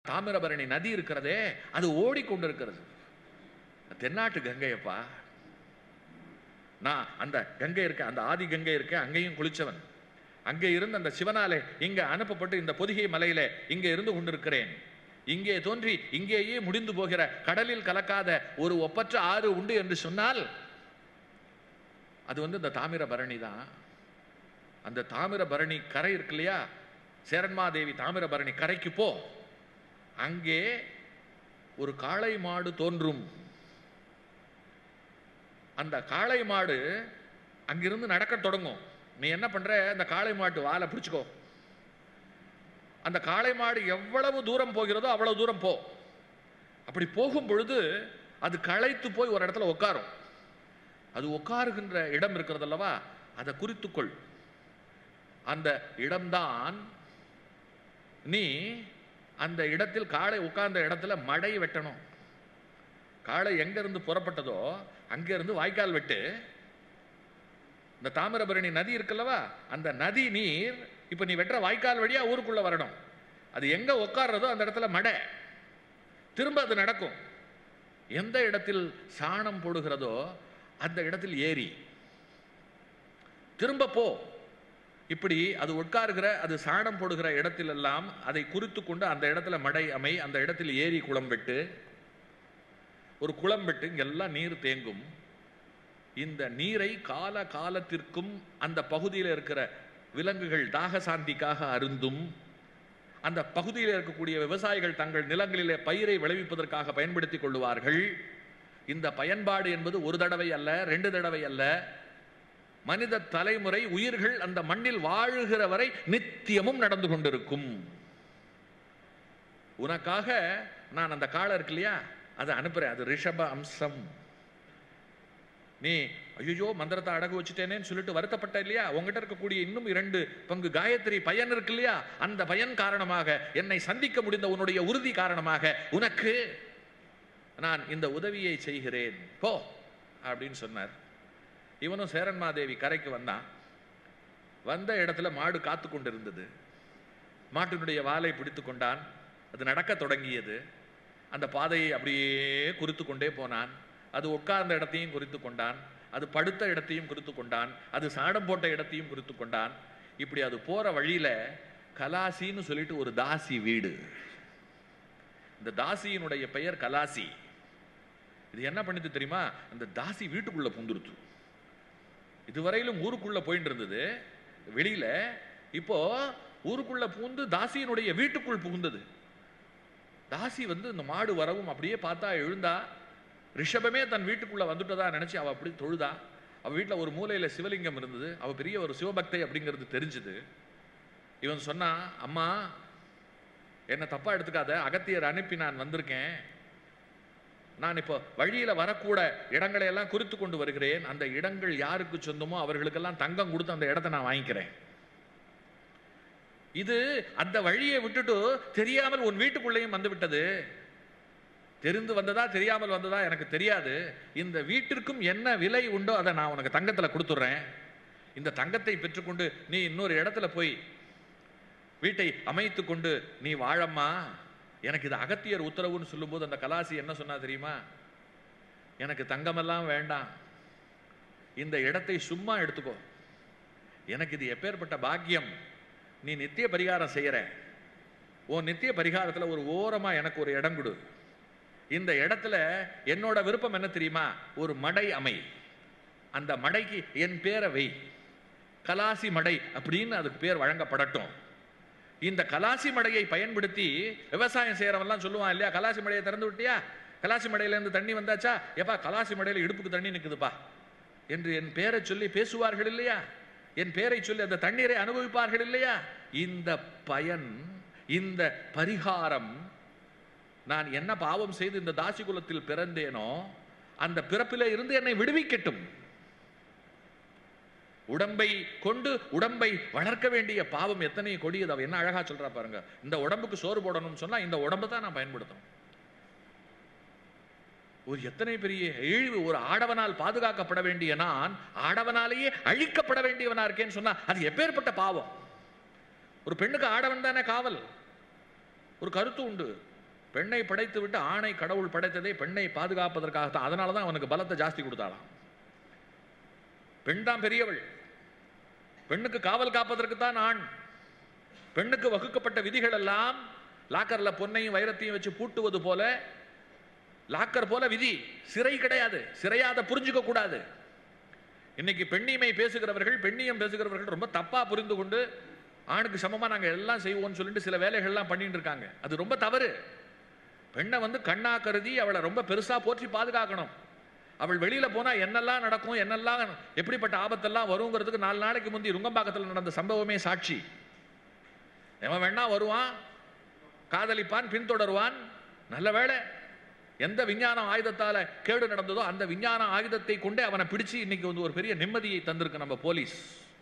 தாமிரபரணி நதி இருக்கிறதே அது ஓடிக்கொண்டிருக்கிறது தென்னாட்டு கங்கையப்பா நான் அந்த கங்கை இருக்க அந்த ஆதி கங்கை இருக்க அங்கேயும் குளிச்சவன் அங்கே இருந்து அந்த சிவனாலே இங்க அனுப்பப்பட்டு இந்த பொதிகை மலையில இங்கே இருந்து கொண்டிருக்கிறேன் இங்கே தோன்றி இங்கேயே முடிந்து போகிற கடலில் கலக்காத ஒரு ஒப்பற்ற ஆறு உண்டு என்று சொன்னால் அது வந்து இந்த தாமிரபரணி தான் அந்த தாமிரபரணி கரை இருக்கு இல்லையா சேரன்மாதேவி தாமிரபரணி கரைக்கு போ அங்கே ஒரு காளை மாடு தோன்றும் அந்த காளை மாடு அங்கிருந்து நடக்க தொடங்கும் நீ என்ன பண்ற அந்த காளை மாட்டு வாலை பிடிச்சுக்கோ அந்த காளை மாடு எவ்வளவு தூரம் போகிறதோ அவ்வளவு தூரம் போ அப்படி போகும் பொழுது அது களைத்து போய் ஒரு இடத்துல உட்காரும் அது உட்காருகின்ற இடம் இருக்கிறது அல்லவா அதை குறித்துக்கொள் அந்த இடம்தான் நீ அந்த இடத்தில் காளை உட்கார்ந்த இடத்துல மடை வெட்டணும் காளை எங்க இருந்து புறப்பட்டதோ அங்க இருந்து வாய்க்கால் வெட்டு இந்த தாமிரபரணி நதி இருக்குல்லவா அந்த நதி நீர் இப்ப நீ வெட்டுற வாய்க்கால் வழியா ஊருக்குள்ள வரணும் அது எங்க உட்கார்றதோ அந்த இடத்துல மடை திரும்ப அது நடக்கும் எந்த இடத்தில் சாணம் போடுகிறதோ அந்த இடத்தில் ஏரி திரும்ப போ இப்படி அது உட்காருகிற அது சாணம் போடுகிற இடத்திலெல்லாம் அதை குறித்து கொண்டு அந்த இடத்துல மடை அமை அந்த இடத்தில் ஏரி குளம் வெட்டு ஒரு குளம் வெட்டு இங்கெல்லாம் நீர் தேங்கும் இந்த நீரை கால காலத்திற்கும் அந்த பகுதியில் இருக்கிற விலங்குகள் தாக சாந்திக்காக அருந்தும் அந்த பகுதியில் இருக்கக்கூடிய விவசாயிகள் தங்கள் நிலங்களிலே பயிரை விளைவிப்பதற்காக பயன்படுத்திக் கொள்ளுவார்கள் இந்த பயன்பாடு என்பது ஒரு தடவை அல்ல ரெண்டு தடவை அல்ல மனித தலைமுறை உயிர்கள் அந்த மண்ணில் வாழுகிற வரை நித்தியமும் நடந்து கொண்டிருக்கும் உனக்காக நான் அந்த காலம் இருக்கு இல்லையா அதை அனுப்புறேன் அது ரிஷப அம்சம் நீ ஐயோ மந்திரத்தை அடகு வச்சுட்டேனேன்னு சொல்லிட்டு வருத்தப்பட்ட இல்லையா உங்ககிட்ட இருக்கக்கூடிய இன்னும் இரண்டு பங்கு காயத்ரி பயன் இருக்கு இல்லையா அந்த பயன் காரணமாக என்னை சந்திக்க முடிந்த உன்னுடைய உறுதி காரணமாக உனக்கு நான் இந்த உதவியை செய்கிறேன் போ அப்படின்னு சொன்னார் இவனும் சேரன்மாதேவி கரைக்கு வந்தான் வந்த இடத்துல மாடு காத்து கொண்டிருந்தது மாட்டினுடைய வாலை பிடித்து கொண்டான் அது நடக்க தொடங்கியது அந்த பாதையை அப்படியே குறித்து கொண்டே போனான் அது உட்கார்ந்த இடத்தையும் குறித்து கொண்டான் அது படுத்த இடத்தையும் குறித்து கொண்டான் அது சாடம் போட்ட இடத்தையும் குறித்து கொண்டான் இப்படி அது போற வழியில கலாசின்னு சொல்லிட்டு ஒரு தாசி வீடு இந்த தாசியினுடைய பெயர் கலாசி இது என்ன பண்ணுது தெரியுமா அந்த தாசி வீட்டுக்குள்ள புந்துருத்து இதுவரையிலும் ஊருக்குள்ள போயிட்டு இருந்தது வெளியில இப்போ ஊருக்குள்ள பூந்து தாசியினுடைய வீட்டுக்குள் புகுந்தது தாசி வந்து இந்த மாடு வரவும் அப்படியே பார்த்தா எழுந்தா ரிஷபமே தன் வீட்டுக்குள்ள வந்துட்டதா நினைச்சு அவ அப்படி தொழுதா அவ வீட்டுல ஒரு மூலையில சிவலிங்கம் இருந்தது அவ பெரிய ஒரு சிவபக்தை அப்படிங்கிறது தெரிஞ்சுது இவன் சொன்னா அம்மா என்ன தப்பா எடுத்துக்காத அகத்தியர் அனுப்பி நான் வந்திருக்கேன் நான் இப்போ வழியில வரக்கூட இடங்களை எல்லாம் குறித்து கொண்டு வருகிறேன் அந்த இடங்கள் யாருக்கு சொந்தமோ அவர்களுக்கெல்லாம் தங்கம் கொடுத்து அந்த இடத்தை நான் வாங்கிக்கிறேன் இது அந்த வழியை விட்டுட்டு தெரியாமல் உன் வீட்டுக்குள்ளேயும் வந்து விட்டது தெரிந்து வந்ததா தெரியாமல் வந்ததா எனக்கு தெரியாது இந்த வீட்டிற்கும் என்ன விலை உண்டோ அதை நான் உனக்கு தங்கத்துல கொடுத்துட்றேன் இந்த தங்கத்தை பெற்றுக்கொண்டு நீ இன்னொரு இடத்துல போய் வீட்டை அமைத்து கொண்டு நீ வாழம்மா எனக்கு இது அகத்தியர் உத்தரவுன்னு சொல்லும்போது அந்த கலாசி என்ன சொன்னா தெரியுமா எனக்கு தங்கமெல்லாம் வேண்டாம் இந்த இடத்தை சும்மா எடுத்துக்கோ எனக்கு இது எப்பேற்பட்ட பாக்கியம் நீ நித்திய பரிகாரம் செய்யற உன் நித்திய பரிகாரத்துல ஒரு ஓரமா எனக்கு ஒரு இடம் கொடு இந்த இடத்துல என்னோட விருப்பம் என்ன தெரியுமா ஒரு மடை அமை அந்த மடைக்கு என் பேரை வை கலாசி மடை அப்படின்னு அதுக்கு பேர் வழங்கப்படட்டும் இந்த கலாசி மடையை பயன்படுத்தி விவசாயம் செய்யறவன்லாம் சொல்லுவான் இல்லையா கலாசி மடையை திறந்து விட்டியா கலாசி மடையில இருந்து தண்ணி வந்தாச்சா எப்பா கலாசி மடையில இடுப்புக்கு தண்ணி நிக்குதுப்பா என்று என் பேரை சொல்லி பேசுவார்கள் இல்லையா என் பேரை சொல்லி அந்த தண்ணீரை அனுபவிப்பார்கள் இல்லையா இந்த பயன் இந்த பரிகாரம் நான் என்ன பாவம் செய்து இந்த தாசி குலத்தில் பிறந்தேனோ அந்த பிறப்பிலே இருந்து என்னை விடுவிக்கட்டும் உடம்பை கொண்டு உடம்பை வளர்க்க வேண்டிய பாவம் எத்தனை கொடியது அவ என்ன அழகா சொல்றா பாருங்க இந்த உடம்புக்கு சோறு போடணும்னு சொன்னா இந்த உடம்பை தான் நான் பயன்படுத்தணும் ஒரு எத்தனை பெரிய இழிவு ஒரு ஆடவனால் பாதுகாக்கப்பட வேண்டிய நான் ஆடவனாலேயே அழிக்கப்பட வேண்டியவனா இருக்கேன்னு சொன்னா அது எப்பேற்பட்ட பாவம் ஒரு பெண்ணுக்கு ஆடவன் தானே காவல் ஒரு கருத்து உண்டு பெண்ணை படைத்து விட்டு ஆணை கடவுள் படைத்ததை பெண்ணை பாதுகாப்பதற்காகத்தான் அதனால தான் அவனுக்கு பலத்தை ஜாஸ்தி கொடுத்தாளாம் பெண் தான் பெரியவள் பெண்ணுக்கு காவல் காப்பதற்கு தான் ஆண் பெண்ணுக்கு வகுக்கப்பட்ட விதிகள் எல்லாம் லாக்கர்ல பொன்னையும் வைரத்தையும் வச்சு பூட்டுவது போல லாக்கர் போல விதி சிறை கிடையாது சிறையாத புரிஞ்சுக்க கூடாது இன்னைக்கு பெண்ணியமை பேசுகிறவர்கள் பெண்ணியம் பேசுகிறவர்கள் ரொம்ப தப்பா புரிந்து கொண்டு ஆணுக்கு சமமா நாங்க எல்லாம் செய்வோம்னு சொல்லிட்டு சில வேலைகள்லாம் பண்ணிட்டு இருக்காங்க அது ரொம்ப தவறு பெண்ணை வந்து கண்ணா கருதி அவளை ரொம்ப பெருசா போற்றி பாதுகாக்கணும் அவள் வெளியில போனா என்னெல்லாம் நடக்கும் என்னெல்லாம் எப்படிப்பட்ட ஆபத்தெல்லாம் வருங்கிறதுக்கு நாலு நாளைக்கு முந்தி ருங்கம்பாக்கத்தில் நடந்த சம்பவமே சாட்சி எவன் வேணா வருவான் காதலிப்பான் பின்தொடருவான் நல்ல வேளை எந்த விஞ்ஞான ஆயுதத்தால கேடு நடந்ததோ அந்த விஞ்ஞான ஆயுதத்தை கொண்டே அவனை பிடிச்சு இன்னைக்கு வந்து ஒரு பெரிய நிம்மதியை தந்திருக்கு நம்ம போலீஸ்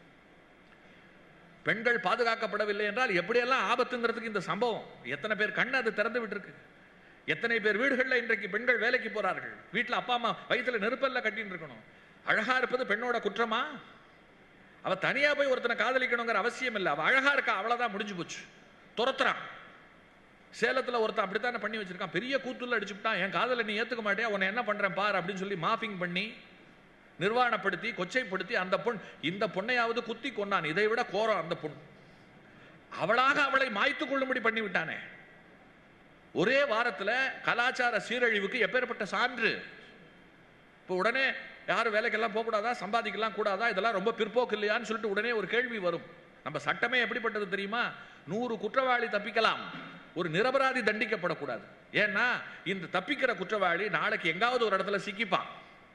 பெண்கள் பாதுகாக்கப்படவில்லை என்றால் எப்படியெல்லாம் ஆபத்துங்கிறதுக்கு இந்த சம்பவம் எத்தனை பேர் கண்ணு அது திறந்து விட்டுருக்கு எத்தனை பேர் வீடுகளில் இன்றைக்கு பெண்கள் வேலைக்கு போறார்கள் வீட்டில் அப்பா அம்மா வயிற்றுல நெருப்பல்ல கட்டின்னு இருக்கணும் அழகா இருப்பது பெண்ணோட குற்றமா அவ தனியா போய் ஒருத்தனை காதலிக்கணுங்கிற அவசியம் இல்லை அவ அழகா இருக்கா அவ்வளவுதான் முடிஞ்சு போச்சு துரத்துறான் சேலத்துல ஒருத்தன் அப்படித்தானே பண்ணி வச்சிருக்கான் பெரிய கூத்துல அடிச்சுட்டான் என் காதலை நீ ஏத்துக்க மாட்டியா உன்னை என்ன பண்றேன் பார் அப்படின்னு சொல்லி மாஃபிங் பண்ணி நிர்வாணப்படுத்தி கொச்சைப்படுத்தி அந்த பொண் இந்த பொண்ணையாவது குத்தி கொண்டான் இதை விட கோரம் அந்த பொண் அவளாக அவளை மாய்த்து கொள்ளும்படி பண்ணி விட்டானே ஒரே வாரத்துல கலாச்சார சீரழிவுக்கு எப்பேற்பட்ட சான்று இப்போ உடனே யாரும் வேலைக்கெல்லாம் போகக்கூடாதா சம்பாதிக்கலாம் கூடாதா இதெல்லாம் ரொம்ப பிற்போக்கு இல்லையான்னு சொல்லிட்டு உடனே ஒரு கேள்வி வரும் நம்ம சட்டமே எப்படிப்பட்டது தெரியுமா நூறு குற்றவாளி தப்பிக்கலாம் ஒரு நிரபராதி தண்டிக்கப்படக்கூடாது ஏன்னா இந்த தப்பிக்கிற குற்றவாளி நாளைக்கு எங்காவது ஒரு இடத்துல சிக்கிப்பான்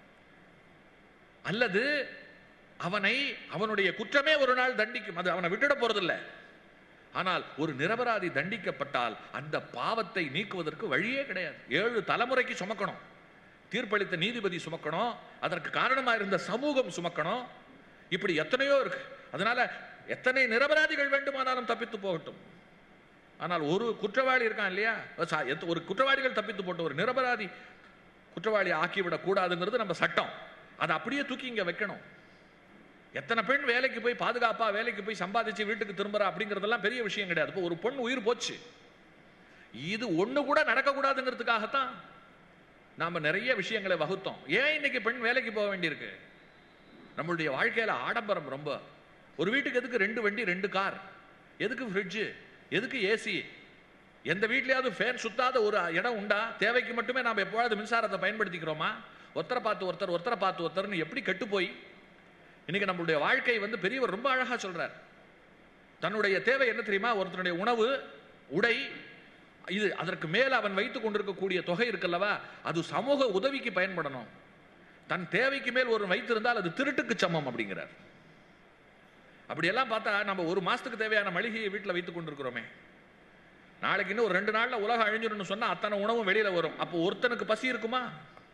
அல்லது அவனை அவனுடைய குற்றமே ஒரு நாள் தண்டிக்கும் அது அவனை விட்டுட போறதில்லை ஆனால் ஒரு நிரபராதி தண்டிக்கப்பட்டால் அந்த பாவத்தை நீக்குவதற்கு வழியே கிடையாது ஏழு தலைமுறைக்கு சுமக்கணும் தீர்ப்பளித்த நீதிபதி சுமக்கணும் அதற்கு காரணமா இருந்த சமூகம் சுமக்கணும் இப்படி எத்தனையோ இருக்கு அதனால எத்தனை நிரபராதிகள் வேண்டுமானாலும் தப்பித்து போகட்டும் ஆனால் ஒரு குற்றவாளி இருக்கான் இல்லையா சா- எத்த- ஒரு குற்றவாளிகள் தப்பித்து போட்ட ஒரு நிரபராதி குற்றவாளி ஆக்கிவிடக் கூடாதுங்கிறது நம்ம சட்டம் அதை அப்படியே தூக்கி இங்க வைக்கணும் எத்தனை பெண் வேலைக்கு போய் பாதுகாப்பா வேலைக்கு போய் சம்பாதிச்சு வீட்டுக்கு திரும்புறா அப்படிங்கிறதெல்லாம் பெரிய விஷயம் கிடையாது இப்போ ஒரு பொண்ணு உயிர் போச்சு இது ஒண்ணு கூட நடக்கக்கூடாதுங்கிறதுக்காகத்தான் நாம நிறைய விஷயங்களை வகுத்தோம் ஏன் இன்னைக்கு பெண் வேலைக்கு போக வேண்டியிருக்கு நம்மளுடைய வாழ்க்கையில ஆடம்பரம் ரொம்ப ஒரு வீட்டுக்கு எதுக்கு ரெண்டு வண்டி ரெண்டு கார் எதுக்கு ஃப்ரிட்ஜு எதுக்கு ஏசி எந்த வீட்லயாவது ஃபேன் சுத்தாத ஒரு இடம் உண்டா தேவைக்கு மட்டுமே நாம் எப்பொழுது மின்சாரத்தை பயன்படுத்திக்கிறோமா ஒருத்தரை பார்த்து ஒருத்தர் ஒருத்தரை பார்த்து ஒருத்தர்னு எப்படி கெட்டு போய் இன்னைக்கு நம்மளுடைய வாழ்க்கை வந்து பெரியவர் ரொம்ப அழகா சொல்றார் தன்னுடைய தேவை என்ன தெரியுமா ஒருத்தனுடைய உணவு உடை இது அதற்கு மேல் அவன் வைத்துக் கொண்டிருக்கக்கூடிய தொகை இருக்குல்லவா அது சமூக உதவிக்கு பயன்படணும் தன் தேவைக்கு மேல் ஒரு வைத்திருந்தால் அது திருட்டுக்கு சமம் அப்படிங்கிறார் அப்படியெல்லாம் பார்த்தா நம்ம ஒரு மாசத்துக்கு தேவையான மளிகையை வீட்டில் வைத்துக் கொண்டிருக்கிறோமே நாளைக்கு இன்னும் ஒரு ரெண்டு நாள்ல உலகம் அழிஞ்சிரும்னு சொன்னா அத்தனை உணவும் வெளியில வரும் அப்போ ஒருத்தனுக்கு பசி இருக்குமா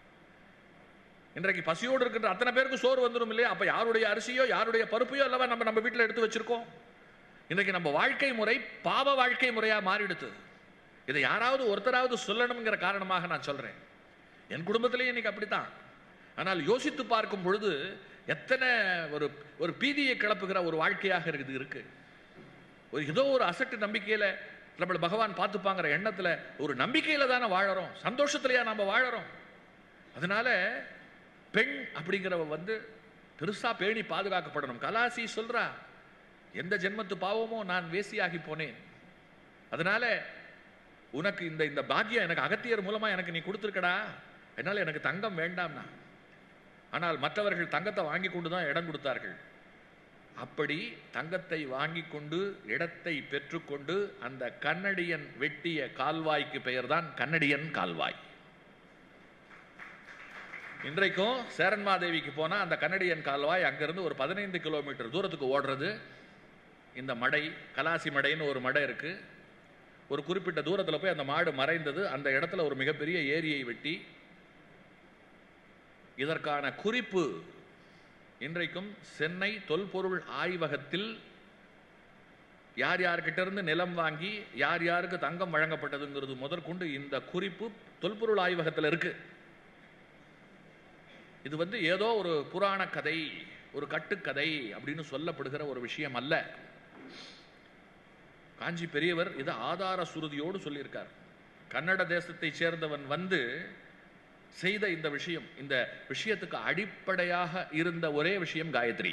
இன்றைக்கு பசியோடு இருக்கின்ற அத்தனை பேருக்கு சோறு வந்துடும் இல்லையா அப்ப யாருடைய அரிசியோ யாருடைய பருப்பையோ அல்லவா நம்ம நம்ம வீட்டில் எடுத்து வச்சிருக்கோம் இன்றைக்கு நம்ம வாழ்க்கை முறை பாவ வாழ்க்கை முறையா மாறிடுது இதை யாராவது ஒருத்தராவது சொல்லணுங்கிற காரணமாக நான் சொல்றேன் என் குடும்பத்திலேயே இன்னைக்கு அப்படித்தான் ஆனால் யோசித்து பார்க்கும் பொழுது எத்தனை ஒரு ஒரு பீதியை கிளப்புகிற ஒரு வாழ்க்கையாக இருக்குது இருக்கு ஒரு ஏதோ ஒரு அசட்டு நம்பிக்கையில நம்மள பகவான் பார்த்துப்பாங்கிற எண்ணத்துல ஒரு நம்பிக்கையில தானே வாழறோம் சந்தோஷத்திலேயா நாம வாழறோம் அதனால பெண் அப்படிங்கிறவ வந்து பெருசா பேணி பாதுகாக்கப்படணும் கலாசி சொல்றா எந்த ஜென்மத்து பாவமோ நான் வேசியாகி போனேன் அதனால உனக்கு இந்த இந்த பாக்கியம் எனக்கு அகத்தியர் மூலமா எனக்கு நீ கொடுத்துருக்கடா அதனால எனக்கு தங்கம் வேண்டாம்னா ஆனால் மற்றவர்கள் தங்கத்தை வாங்கி கொண்டு தான் இடம் கொடுத்தார்கள் அப்படி தங்கத்தை வாங்கி கொண்டு இடத்தை பெற்றுக்கொண்டு அந்த கன்னடியன் வெட்டிய கால்வாய்க்கு பெயர்தான் கன்னடியன் கால்வாய் இன்றைக்கும் சேரன்மாதேவிக்கு போனா அந்த கன்னடியன் கால்வாய் அங்கிருந்து ஒரு பதினைந்து கிலோமீட்டர் தூரத்துக்கு ஓடுறது இந்த மடை கலாசி மடைன்னு ஒரு மடை இருக்கு ஒரு குறிப்பிட்ட தூரத்தில் போய் அந்த மாடு மறைந்தது அந்த இடத்துல ஒரு மிகப்பெரிய ஏரியை வெட்டி இதற்கான குறிப்பு இன்றைக்கும் சென்னை தொல்பொருள் ஆய்வகத்தில் யார் யார்கிட்ட இருந்து நிலம் வாங்கி யார் யாருக்கு தங்கம் வழங்கப்பட்டதுங்கிறது முதற்கொண்டு இந்த குறிப்பு தொல்பொருள் ஆய்வகத்தில் இருக்கு இது வந்து ஏதோ ஒரு புராண கதை ஒரு கட்டுக்கதை அப்படின்னு சொல்லப்படுகிற ஒரு விஷயம் அல்ல காஞ்சி பெரியவர் இதை ஆதார சுருதியோடு சொல்லியிருக்கார் கன்னட தேசத்தை சேர்ந்தவன் வந்து செய்த இந்த விஷயம் இந்த விஷயத்துக்கு அடிப்படையாக இருந்த ஒரே விஷயம் காயத்ரி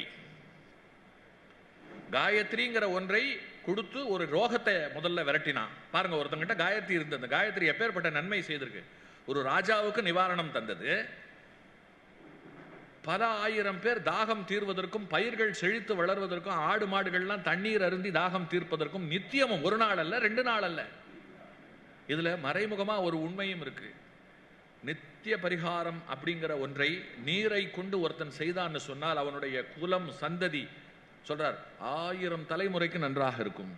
காயத்ரிங்கிற ஒன்றை கொடுத்து ஒரு ரோகத்தை முதல்ல விரட்டினான் பாருங்க ஒருத்தங்கிட்ட காயத்ரி இருந்தது காயத்ரி எப்பேற்பட்ட நன்மை செய்திருக்கு ஒரு ராஜாவுக்கு நிவாரணம் தந்தது பல ஆயிரம் பேர் தாகம் தீர்வதற்கும் பயிர்கள் செழித்து வளர்வதற்கும் ஆடு மாடுகள்லாம் தண்ணீர் அருந்தி தாகம் தீர்ப்பதற்கும் நித்தியமும் ஒரு நாள் அல்ல ரெண்டு நாள் அல்ல இதுல மறைமுகமா ஒரு உண்மையும் இருக்கு நித்திய பரிகாரம் அப்படிங்கிற ஒன்றை நீரை கொண்டு ஒருத்தன் செய்தான்னு சொன்னால் அவனுடைய குலம் சந்ததி சொல்றார் ஆயிரம் தலைமுறைக்கு நன்றாக இருக்கும்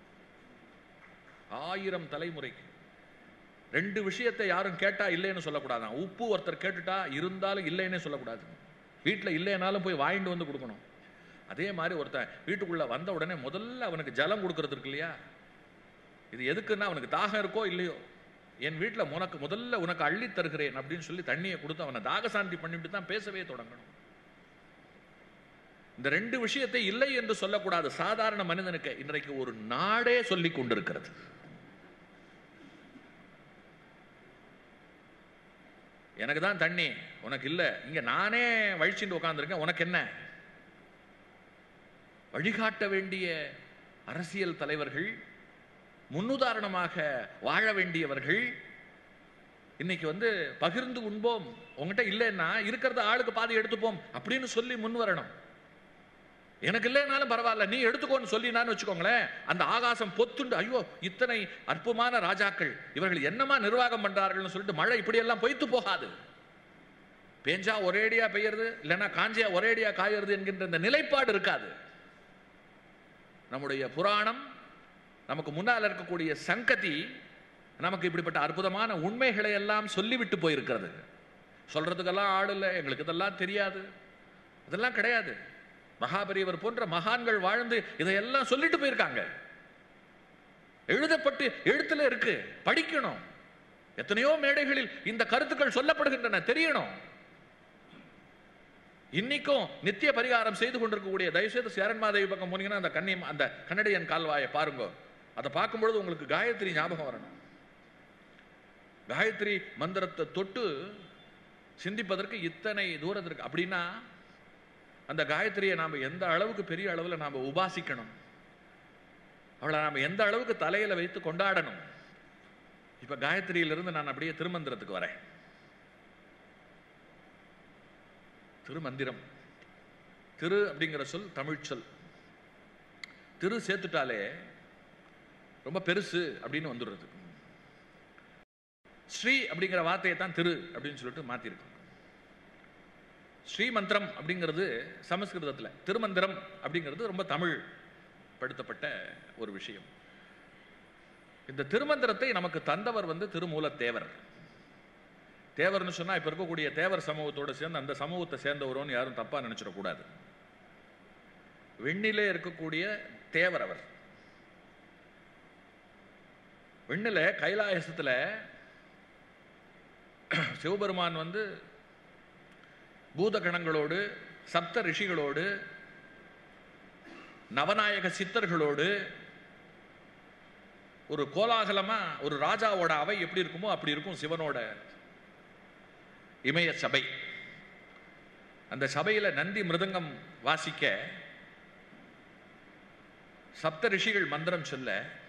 ஆயிரம் தலைமுறைக்கு ரெண்டு விஷயத்தை யாரும் கேட்டா இல்லைன்னு சொல்லக்கூடாதான் உப்பு ஒருத்தர் கேட்டுட்டா இருந்தாலும் இல்லைன்னே சொல்லக்கூடாது வீட்டில் இல்லைனாலும் போய் வாங்கிட்டு வந்து கொடுக்கணும் அதே மாதிரி ஒருத்தன் வீட்டுக்குள்ள வந்த உடனே முதல்ல அவனுக்கு ஜலம் கொடுக்கறது இருக்கு இல்லையா இது எதுக்குன்னா அவனுக்கு தாகம் இருக்கோ இல்லையோ என் வீட்டில் உனக்கு முதல்ல உனக்கு அள்ளி தருகிறேன் அப்படின்னு சொல்லி தண்ணியை கொடுத்து அவனை தாகசாந்தி பண்ணிட்டு தான் பேசவே தொடங்கணும் இந்த ரெண்டு விஷயத்தை இல்லை என்று சொல்லக்கூடாது சாதாரண மனிதனுக்கு இன்றைக்கு ஒரு நாடே சொல்லி கொண்டிருக்கிறது எனக்கு தான் தண்ணி உனக்கு இல்ல இங்க நானே வழிச்சுட்டு உட்கார்ந்துருக்கேன் உனக்கு என்ன வழிகாட்ட வேண்டிய அரசியல் தலைவர்கள் முன்னுதாரணமாக வாழ வேண்டியவர்கள் இன்னைக்கு வந்து பகிர்ந்து உண்போம் உங்ககிட்ட இல்லைன்னா இருக்கிறத ஆளுக்கு பாதி எடுத்துப்போம் அப்படின்னு சொல்லி முன் வரணும் எனக்கு இல்லைனாலும் பரவாயில்ல நீ எடுத்துக்கோன்னு சொல்லினான்னு வச்சுக்கோங்களேன் அந்த ஆகாசம் பொத்துண்டு ஐயோ இத்தனை அற்புதமான ராஜாக்கள் இவர்கள் என்னமா நிர்வாகம் பண்றார்கள்னு சொல்லிட்டு மழை இப்படியெல்லாம் பொய்த்து போகாது பேஞ்சா ஒரேடியா பெய்யறது இல்லைன்னா காஞ்சியா ஒரேடியா காயறது என்கின்ற இந்த நிலைப்பாடு இருக்காது நம்முடைய புராணம் நமக்கு முன்னால் இருக்கக்கூடிய சங்கதி நமக்கு இப்படிப்பட்ட அற்புதமான உண்மைகளை எல்லாம் சொல்லிவிட்டு போயிருக்கிறது சொல்றதுக்கெல்லாம் ஆள் இல்லை எங்களுக்கு இதெல்லாம் தெரியாது இதெல்லாம் கிடையாது மகாபெரியவர் போன்ற மகான்கள் வாழ்ந்து இதையெல்லாம் சொல்லிட்டு போயிருக்காங்க எழுதப்பட்டு எழுத்துல இருக்கு படிக்கணும் எத்தனையோ மேடைகளில் இந்த கருத்துக்கள் சொல்லப்படுகின்றன தெரியணும் இன்னைக்கும் நித்திய பரிகாரம் செய்து கொண்டிருக்கக்கூடிய தயவுசெய்து சேரன்மாதேவி பக்கம் போனீங்கன்னா அந்த கன்னி அந்த கன்னடியன் கால்வாயை பாருங்க அதை பார்க்கும்பொழுது உங்களுக்கு காயத்ரி ஞாபகம் வரணும் காயத்ரி மந்திரத்தை தொட்டு சிந்திப்பதற்கு இத்தனை தூரத்திற்கு அப்படின்னா அந்த காயத்ரியை நாம் எந்த அளவுக்கு பெரிய அளவில் நாம் உபாசிக்கணும் அவளை நாம் எந்த அளவுக்கு தலையில வைத்து கொண்டாடணும் இப்ப காயத்ரியிலிருந்து நான் அப்படியே திருமந்திரத்துக்கு வரேன் திருமந்திரம் திரு அப்படிங்கிற சொல் தமிழ் சொல் திரு சேர்த்துட்டாலே ரொம்ப பெருசு அப்படின்னு வந்துடுறது ஸ்ரீ அப்படிங்கிற வார்த்தையை தான் திரு அப்படின்னு சொல்லிட்டு மாத்திருக்கோம் ஸ்ரீமந்திரம் அப்படிங்கிறது சமஸ்கிருதத்தில் திருமந்திரம் அப்படிங்கிறது ரொம்ப தமிழ் படுத்தப்பட்ட ஒரு விஷயம் இந்த திருமந்திரத்தை நமக்கு தந்தவர் வந்து திருமூலத்தேவர் தேவர்னு சொன்னா இப்ப இருக்கக்கூடிய தேவர் சமூகத்தோட சேர்ந்து அந்த சமூகத்தை சேர்ந்தவரோன்னு யாரும் தப்பா நினைச்சிடக்கூடாது விண்ணிலே இருக்கக்கூடிய தேவர் அவர் விண்ணில கைலாயசத்துல சிவபெருமான் வந்து பூதகணங்களோடு சப்த ரிஷிகளோடு நவநாயக சித்தர்களோடு ஒரு கோலாகலமா ஒரு ராஜாவோட அவை எப்படி இருக்குமோ அப்படி இருக்கும் சிவனோட இமய சபை அந்த சபையில நந்தி மிருதங்கம் வாசிக்க சப்த ரிஷிகள் மந்திரம் சொல்ல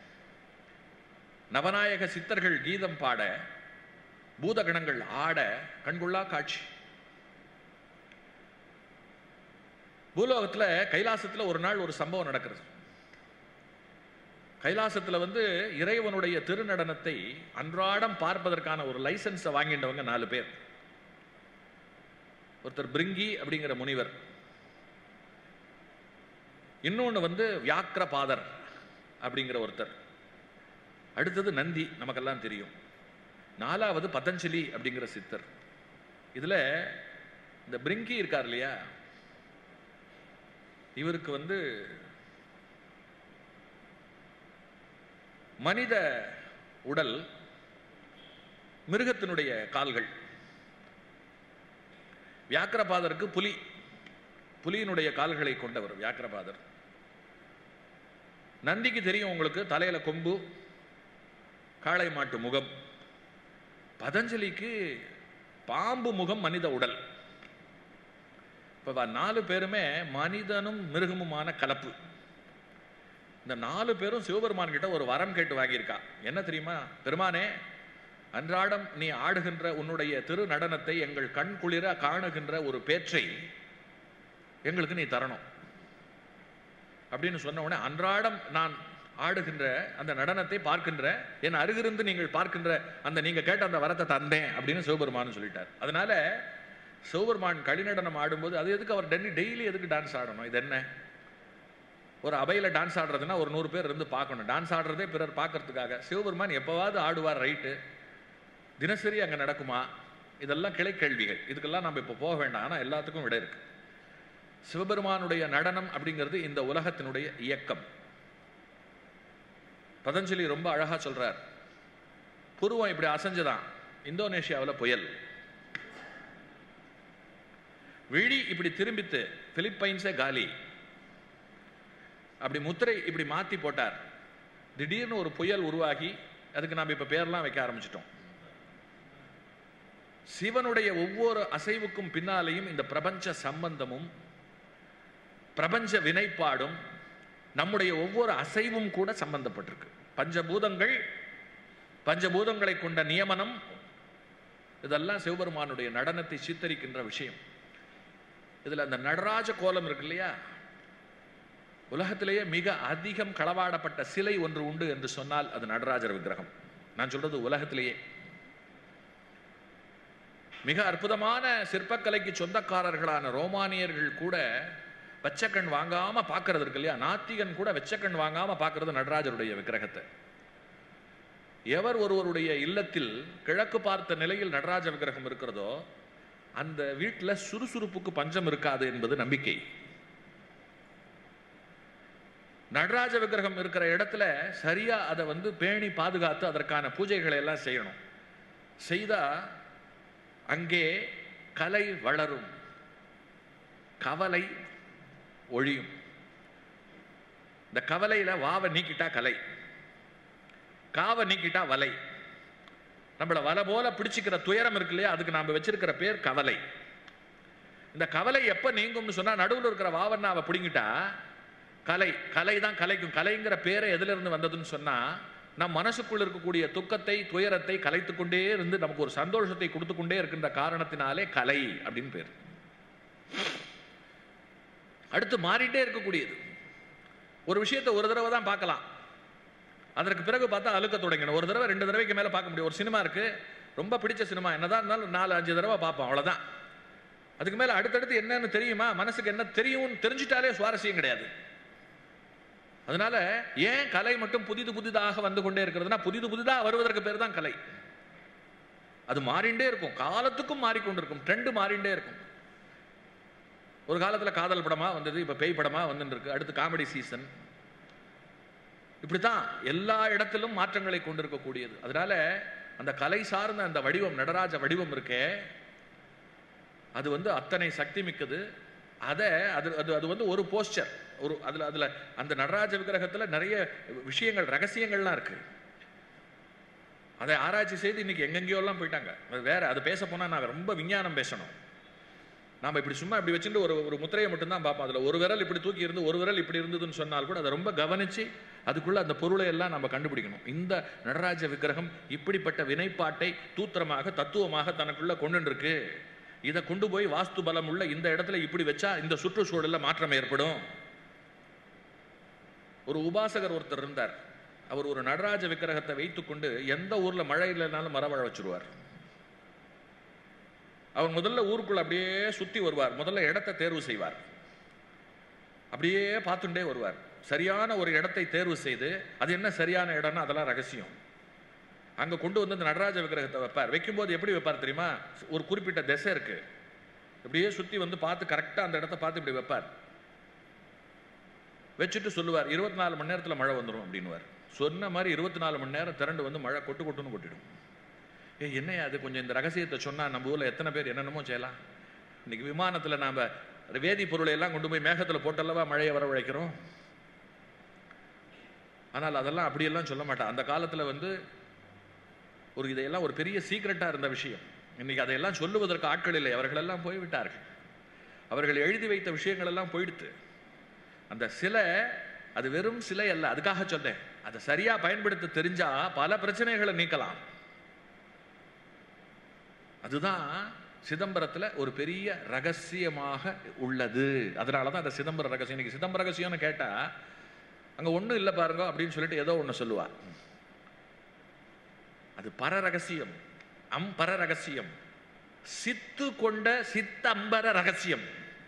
நவநாயக சித்தர்கள் கீதம் பாட பூதகணங்கள் ஆட கண்கொள்ளா காட்சி பூலோகத்துல கைலாசத்துல ஒரு நாள் ஒரு சம்பவம் நடக்கிறது கைலாசத்துல வந்து இறைவனுடைய திருநடனத்தை அன்றாடம் பார்ப்பதற்கான ஒரு லைசன்ஸை வாங்கிட்டவங்க நாலு பேர் ஒருத்தர் பிரிங்கி அப்படிங்கிற முனிவர் இன்னொன்னு வந்து வியாக்கிரபாதர் அப்படிங்கிற ஒருத்தர் அடுத்தது நந்தி நமக்கெல்லாம் தெரியும் நாலாவது பதஞ்சலி அப்படிங்கிற சித்தர் இதுல இந்த பிரிங்கி இருக்கார் இல்லையா இவருக்கு வந்து மனித உடல் மிருகத்தினுடைய கால்கள் வியாக்கிரபாதருக்கு புலி புலியினுடைய கால்களை கொண்டவர் வியாக்கிரபாதர் நந்திக்கு தெரியும் உங்களுக்கு தலையில கொம்பு காளை மாட்டு முகம் பதஞ்சலிக்கு பாம்பு முகம் மனித உடல் இப்ப நாலு பேருமே மனிதனும் மிருகமுமான கலப்பு இந்த நாலு பேரும் சிவபெருமான் கிட்ட ஒரு வரம் கேட்டு வாங்கியிருக்கா என்ன தெரியுமா பெருமானே அன்றாடம் நீ ஆடுகின்ற உன்னுடைய திரு நடனத்தை எங்கள் கண் குளிர காணுகின்ற ஒரு பேற்றை எங்களுக்கு நீ தரணும் அப்படின்னு சொன்ன உடனே அன்றாடம் நான் ஆடுகின்ற அந்த நடனத்தை பார்க்கின்ற என் அருகிருந்து நீங்கள் பார்க்கின்ற அந்த நீங்க கேட்ட அந்த வரத்தை தந்தேன் அப்படின்னு சிவபெருமான் சொல்லிட்டார் அதனால சிவபெருமான் களிநடனம் ஆடும்போது அது எதுக்கு அவர் டெல்லி டெய்லி எதுக்கு டான்ஸ் ஆடணும் இது என்ன ஒரு அவையில டான்ஸ் ஆடுறதுன்னா ஒரு நூறு பேர் இருந்து பார்க்கணும் டான்ஸ் ஆடுறதே பிறர் பார்க்கறதுக்காக சிவபெருமான் எப்பவாவது ஆடுவார் ரைட்டு தினசரி அங்க நடக்குமா இதெல்லாம் கிளை கேள்விகள் இதுக்கெல்லாம் நம்ம இப்போ போக வேண்டாம் ஆனா எல்லாத்துக்கும் விட இருக்கு சிவபெருமானுடைய நடனம் அப்படிங்கிறது இந்த உலகத்தினுடைய இயக்கம் பதஞ்சலி ரொம்ப அழகா சொல்றார் புருவம் இப்படி அசைஞ்சுதான் இந்தோனேஷியாவில் புயல் விழி இப்படி திரும்பித்து பிலிப்பைன்ஸே காலி அப்படி முத்திரை இப்படி மாத்தி போட்டார் திடீர்னு ஒரு புயல் உருவாகி அதுக்கு நாம் இப்ப பேர்லாம் வைக்க ஆரம்பிச்சிட்டோம் சிவனுடைய ஒவ்வொரு அசைவுக்கும் பின்னாலேயும் இந்த பிரபஞ்ச சம்பந்தமும் பிரபஞ்ச வினைப்பாடும் நம்முடைய ஒவ்வொரு அசைவும் கூட சம்பந்தப்பட்டிருக்கு பஞ்சபூதங்கள் பஞ்சபூதங்களை கொண்ட நியமனம் இதெல்லாம் சிவபெருமானுடைய நடனத்தை சித்தரிக்கின்ற விஷயம் இதுல அந்த நடராஜ கோலம் இருக்கு இல்லையா உலகத்திலேயே மிக அதிகம் களவாடப்பட்ட சிலை ஒன்று உண்டு என்று சொன்னால் அது நடராஜர் விக்கிரகம் நான் சொல்றது உலகத்திலேயே மிக அற்புதமான சிற்பக்கலைக்கு சொந்தக்காரர்களான ரோமானியர்கள் கூட வெச்சக்கண் வாங்காம பார்க்கறது இருக்கு இல்லையா நாத்திகன் கூட வெச்சக்கண் வாங்காம பார்க்கறது நடராஜருடைய விக்கிரகத்தை எவர் ஒருவருடைய இல்லத்தில் கிழக்கு பார்த்த நிலையில் நடராஜ விக்கிரகம் இருக்கிறதோ அந்த வீட்டில் சுறுசுறுப்புக்கு பஞ்சம் இருக்காது என்பது நம்பிக்கை நடராஜ விக்கிரகம் இருக்கிற இடத்துல சரியா அதை வந்து பேணி பாதுகாத்து அதற்கான பூஜைகளை எல்லாம் செய்யணும் செய்தா அங்கே கலை வளரும் கவலை ஒழியும் இந்த கவலையில வாவை நீக்கிட்டா கலை காவை நீக்கிட்டா வலை நம்மள வலை போல பிடிச்சிக்கிற துயரம் இருக்கு இல்லையா அதுக்கு நாம வச்சிருக்கிற பேர் கவலை இந்த கவலை எப்ப நீங்கும்னு சொன்னா நடுவில் இருக்கிற வாவண்ணாவை பிடிங்கிட்டா கலை கலை தான் கலைக்கும் கலைங்கிற பேரை எதுல இருந்து வந்ததுன்னு சொன்னா நம் மனசுக்குள் இருக்கக்கூடிய துக்கத்தை துயரத்தை கலைத்து கொண்டே இருந்து நமக்கு ஒரு சந்தோஷத்தை கொடுத்து கொண்டே இருக்கின்ற காரணத்தினாலே கலை அப்படின்னு பேர் அடுத்து மாறிட்டே இருக்கக்கூடியது ஒரு விஷயத்தை ஒரு தடவை தான் பார்க்கலாம் அதற்கு பிறகு பார்த்தா அழுக்க தொடங்கணும் ஒரு தடவை ரெண்டு தடவைக்கு மேல பார்க்க முடியும் ஒரு சினிமா இருக்கு ரொம்ப பிடிச்ச சினிமா என்னதான் இருந்தாலும் நாலு அஞ்சு தடவை பார்ப்போம் அவ்வளவுதான் அதுக்கு மேல அடுத்தடுத்து என்னன்னு தெரியுமா மனசுக்கு என்ன தெரியும் தெரிஞ்சிட்டாலே சுவாரஸ்யம் கிடையாது அதனால ஏன் கலை மட்டும் புதிது புதிதாக வந்து கொண்டே இருக்கிறதுனா புதிது புதிதாக வருவதற்கு பேர் தான் கலை அது மாறிண்டே இருக்கும் காலத்துக்கும் மாறிக்கொண்டிருக்கும் ட்ரெண்ட் மாறிண்டே இருக்கும் ஒரு காலத்துல காதல் படமா வந்தது இப்ப பேய் படமா வந்துட்டு இருக்கு அடுத்து காமெடி சீசன் இப்படித்தான் எல்லா இடத்திலும் மாற்றங்களை கொண்டிருக்கக்கூடியது அதனால அந்த கலை சார்ந்த அந்த வடிவம் நடராஜ வடிவம் இருக்கே அது வந்து அத்தனை சக்தி மிக்கது அதை அது அது அது வந்து ஒரு போஸ்டர் ஒரு அதுல அதுல அந்த நடராஜ விக்கிரகத்துல நிறைய விஷயங்கள் ரகசியங்கள்லாம் இருக்கு அதை ஆராய்ச்சி செய்து இன்னைக்கு எங்கெங்கேயோ எல்லாம் போயிட்டாங்க அது வேற அது பேச போனா நான் ரொம்ப விஞ்ஞானம் பேசணும் நாம இப்படி சும்மா இப்படி வச்சுட்டு ஒரு ஒரு முத்திரையை மட்டும்தான் பார்ப்போம் அதுல ஒரு விரல் இப்படி தூக்கி இருந்து ஒரு விரல் இப்படி இருந்ததுன்னு சொன்னால் கூட அதை ரொம்ப கவனிச்சு அதுக்குள்ள அந்த பொருளை எல்லாம் நம்ம கண்டுபிடிக்கணும் இந்த நடராஜ விக்கிரகம் இப்படிப்பட்ட வினைப்பாட்டை தூத்திரமாக தத்துவமாக தனக்குள்ள கொண்டு இருக்கு இதை கொண்டு போய் வாஸ்து பலம் உள்ள இந்த இடத்துல இப்படி வச்சா இந்த சுற்றுச்சூழல்ல மாற்றம் ஏற்படும் ஒரு உபாசகர் ஒருத்தர் இருந்தார் அவர் ஒரு நடராஜ விக்கிரகத்தை வைத்துக்கொண்டு எந்த ஊர்ல மழை இல்லைனாலும் மரவழ வச்சிருவார் அவர் முதல்ல ஊருக்குள்ள அப்படியே சுத்தி வருவார் முதல்ல இடத்தை தேர்வு செய்வார் அப்படியே பார்த்துட்டே வருவார் சரியான ஒரு இடத்தை தேர்வு செய்து அது என்ன சரியான இடம்னா அதெல்லாம் ரகசியம் அங்க கொண்டு வந்து அந்த நடராஜ விக்கிரகத்தை வைப்பார் வைக்கும்போது எப்படி வைப்பார் தெரியுமா ஒரு குறிப்பிட்ட திசை இருக்கு அப்படியே சுத்தி வந்து பார்த்து கரெக்டா அந்த இடத்த பார்த்து இப்படி வைப்பார் வச்சுட்டு சொல்லுவார் இருபத்தி நாலு மணி நேரத்துல மழை வந்துடும் அப்படின்னுவார் சொன்ன மாதிரி இருபத்தி நாலு மணி நேரம் திரண்டு வந்து மழை கொட்டு கொட்டுன்னு கொட்டிடும் ஏ என்னையா அது கொஞ்சம் இந்த ரகசியத்தை சொன்னா நம்ம ஊர்ல எத்தனை பேர் என்னென்னமோ செய்யலாம் இன்னைக்கு விமானத்துல நாம வேதி பொருளை எல்லாம் கொண்டு போய் மேகத்துல போட்டல்லவா மழையை வரவழைக்கிறோம் ஆனால் அதெல்லாம் அப்படியெல்லாம் சொல்ல மாட்டான் அந்த காலத்துல வந்து ஒரு இதையெல்லாம் ஒரு பெரிய சீக்ரெட்டா இருந்த விஷயம் இன்னைக்கு அதையெல்லாம் சொல்லுவதற்கு ஆட்கள் இல்லை அவர்களெல்லாம் போய்விட்டார்கள் அவர்கள் எழுதி வைத்த விஷயங்கள் எல்லாம் போயிடுத்து அந்த சிலை அது வெறும் சிலை அல்ல அதுக்காக சொன்னேன் அதை சரியா பயன்படுத்த தெரிஞ்சா பல பிரச்சனைகளை நீக்கலாம் அதுதான் சிதம்பரத்துல ஒரு பெரிய ரகசியமாக உள்ளது அதனால தான் அந்த சிதம்பர ரகசியம் இன்னைக்கு சிதம்பர ரகசியம்னு கேட்டா அங்க ஒண்ணும் இல்லை பாருங்க அப்படின்னு சொல்லிட்டு ஏதோ ஒண்ணு சொல்லுவா அது பர ரகசியம் அம்பர ரகசியம் சித்து கொண்ட சித்தம்பர ரகசியம்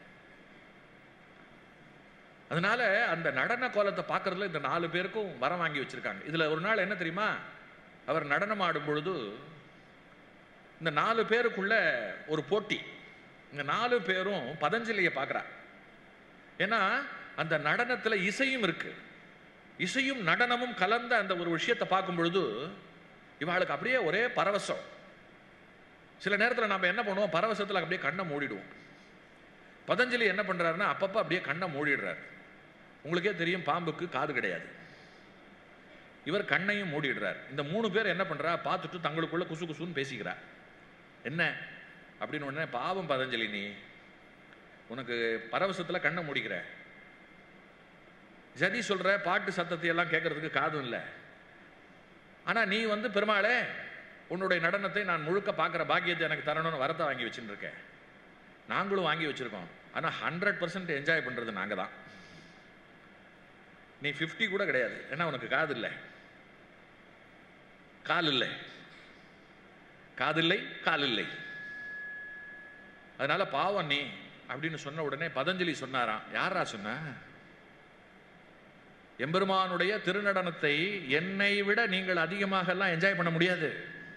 அதனால அந்த நடன கோலத்தை பார்க்கறதுல இந்த நாலு பேருக்கும் வரம் வாங்கி வச்சிருக்காங்க இதுல ஒரு நாள் என்ன தெரியுமா அவர் நடனம் ஆடும் பொழுது இந்த நாலு பேருக்குள்ள ஒரு போட்டி இந்த நாலு பேரும் பதஞ்சலியை பார்க்கறா ஏன்னா அந்த நடனத்துல இசையும் இருக்கு இசையும் நடனமும் கலந்த அந்த ஒரு விஷயத்தை பார்க்கும் பொழுது இவாளுக்கு அப்படியே ஒரே பரவசம் சில நேரத்தில் நம்ம என்ன பண்ணுவோம் பரவசத்தில் அப்படியே கண்ணை மூடிடுவோம் பதஞ்சலி என்ன பண்றாருன்னா அப்பப்போ அப்படியே கண்ணை மூடிடுறாரு உங்களுக்கே தெரியும் பாம்புக்கு காது கிடையாது இவர் கண்ணையும் மூடிடுறார் இந்த மூணு பேர் என்ன பண்றா பார்த்துட்டு தங்களுக்குள்ள குசு குசுன்னு பேசிக்கிறா என்ன அப்படின்னு உடனே பாவம் பதஞ்சலி நீ உனக்கு பரவசத்துல கண்ணை மூடிக்கிற ஜதி சொல்ற பாட்டு சத்தத்தை எல்லாம் கேட்கறதுக்கு காதும் இல்லை ஆனா நீ வந்து பெருமாளே உன்னுடைய நடனத்தை நான் முழுக்க பார்க்குற பாக்கியத்தை எனக்கு தரணும்னு வரத்தை வாங்கி வச்சுட்டு இருக்கேன் நாங்களும் வாங்கி வச்சிருக்கோம் ஆனா ஹண்ட்ரட் பர்சன்ட் என்ஜாய் பண்றது நாங்க தான் நீ 50 கூட கிடையாது ஏன்னா உனக்கு காது இல்லை கால் இல்லை காதில்லை கால் இல்லை அதனால பாவம் நீ அப்படின்னு சொன்ன உடனே பதஞ்சலி சொன்னாராம் யாரா சொன்ன எம்பெருமானுடைய திருநடனத்தை என்னை விட நீங்கள் அதிகமாக எல்லாம் என்ஜாய் பண்ண முடியாது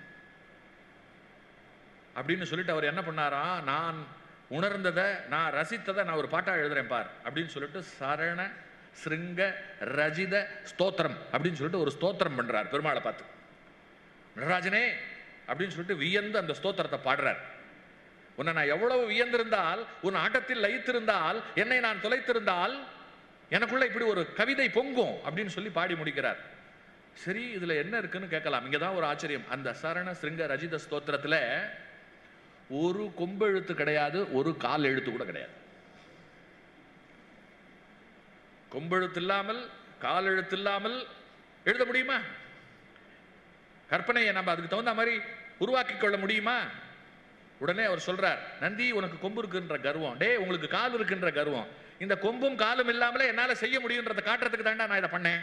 அப்படின்னு சொல்லிட்டு அவர் என்ன பண்ணாராம் நான் உணர்ந்ததை நான் ரசித்ததை நான் ஒரு பாட்டா எழுதுறேன் பார் அப்படின்னு சொல்லிட்டு சரண சிருங்க ரஜித ஸ்தோத்திரம் அப்படின்னு சொல்லிட்டு ஒரு ஸ்தோத்திரம் பண்றார் பெருமாளை பார்த்து நடராஜனே அப்படின்னு சொல்லிட்டு வியந்து அந்த ஸ்தோத்திரத்தை பாடுறார் உன்னை நான் எவ்வளவு வியந்திருந்தால் உன் ஆட்டத்தில் லயித்திருந்தால் என்னை நான் தொலைத்திருந்தால் எனக்குள்ள இப்படி ஒரு கவிதை பொங்கும் அப்படின்னு சொல்லி பாடி முடிக்கிறார் சரி இதுல என்ன இருக்குன்னு கேட்கலாம் இங்கதான் ஒரு ஆச்சரியம் அந்த சரண சிருங்க ரஜித ஸ்தோத்திரத்துல ஒரு கொம்பெழுத்து கிடையாது ஒரு கால் எழுத்து கூட கிடையாது கொம்பெழுத்து இல்லாமல் கால் எழுத்து இல்லாமல் எழுத முடியுமா கற்பனையை நம்ம அதுக்கு தகுந்த மாதிரி உருவாக்கி கொள்ள முடியுமா உடனே அவர் சொல்றார் நந்தி உனக்கு கொம்பு இருக்குன்ற கர்வம் டேய் உங்களுக்கு கால் இருக்குன்ற கர்வம் இந்த கொம்பும் காலும் இல்லாமலே என்னால செய்ய முடியுன்றதை காட்டுறதுக்கு தாண்டா நான் இதை பண்ணேன்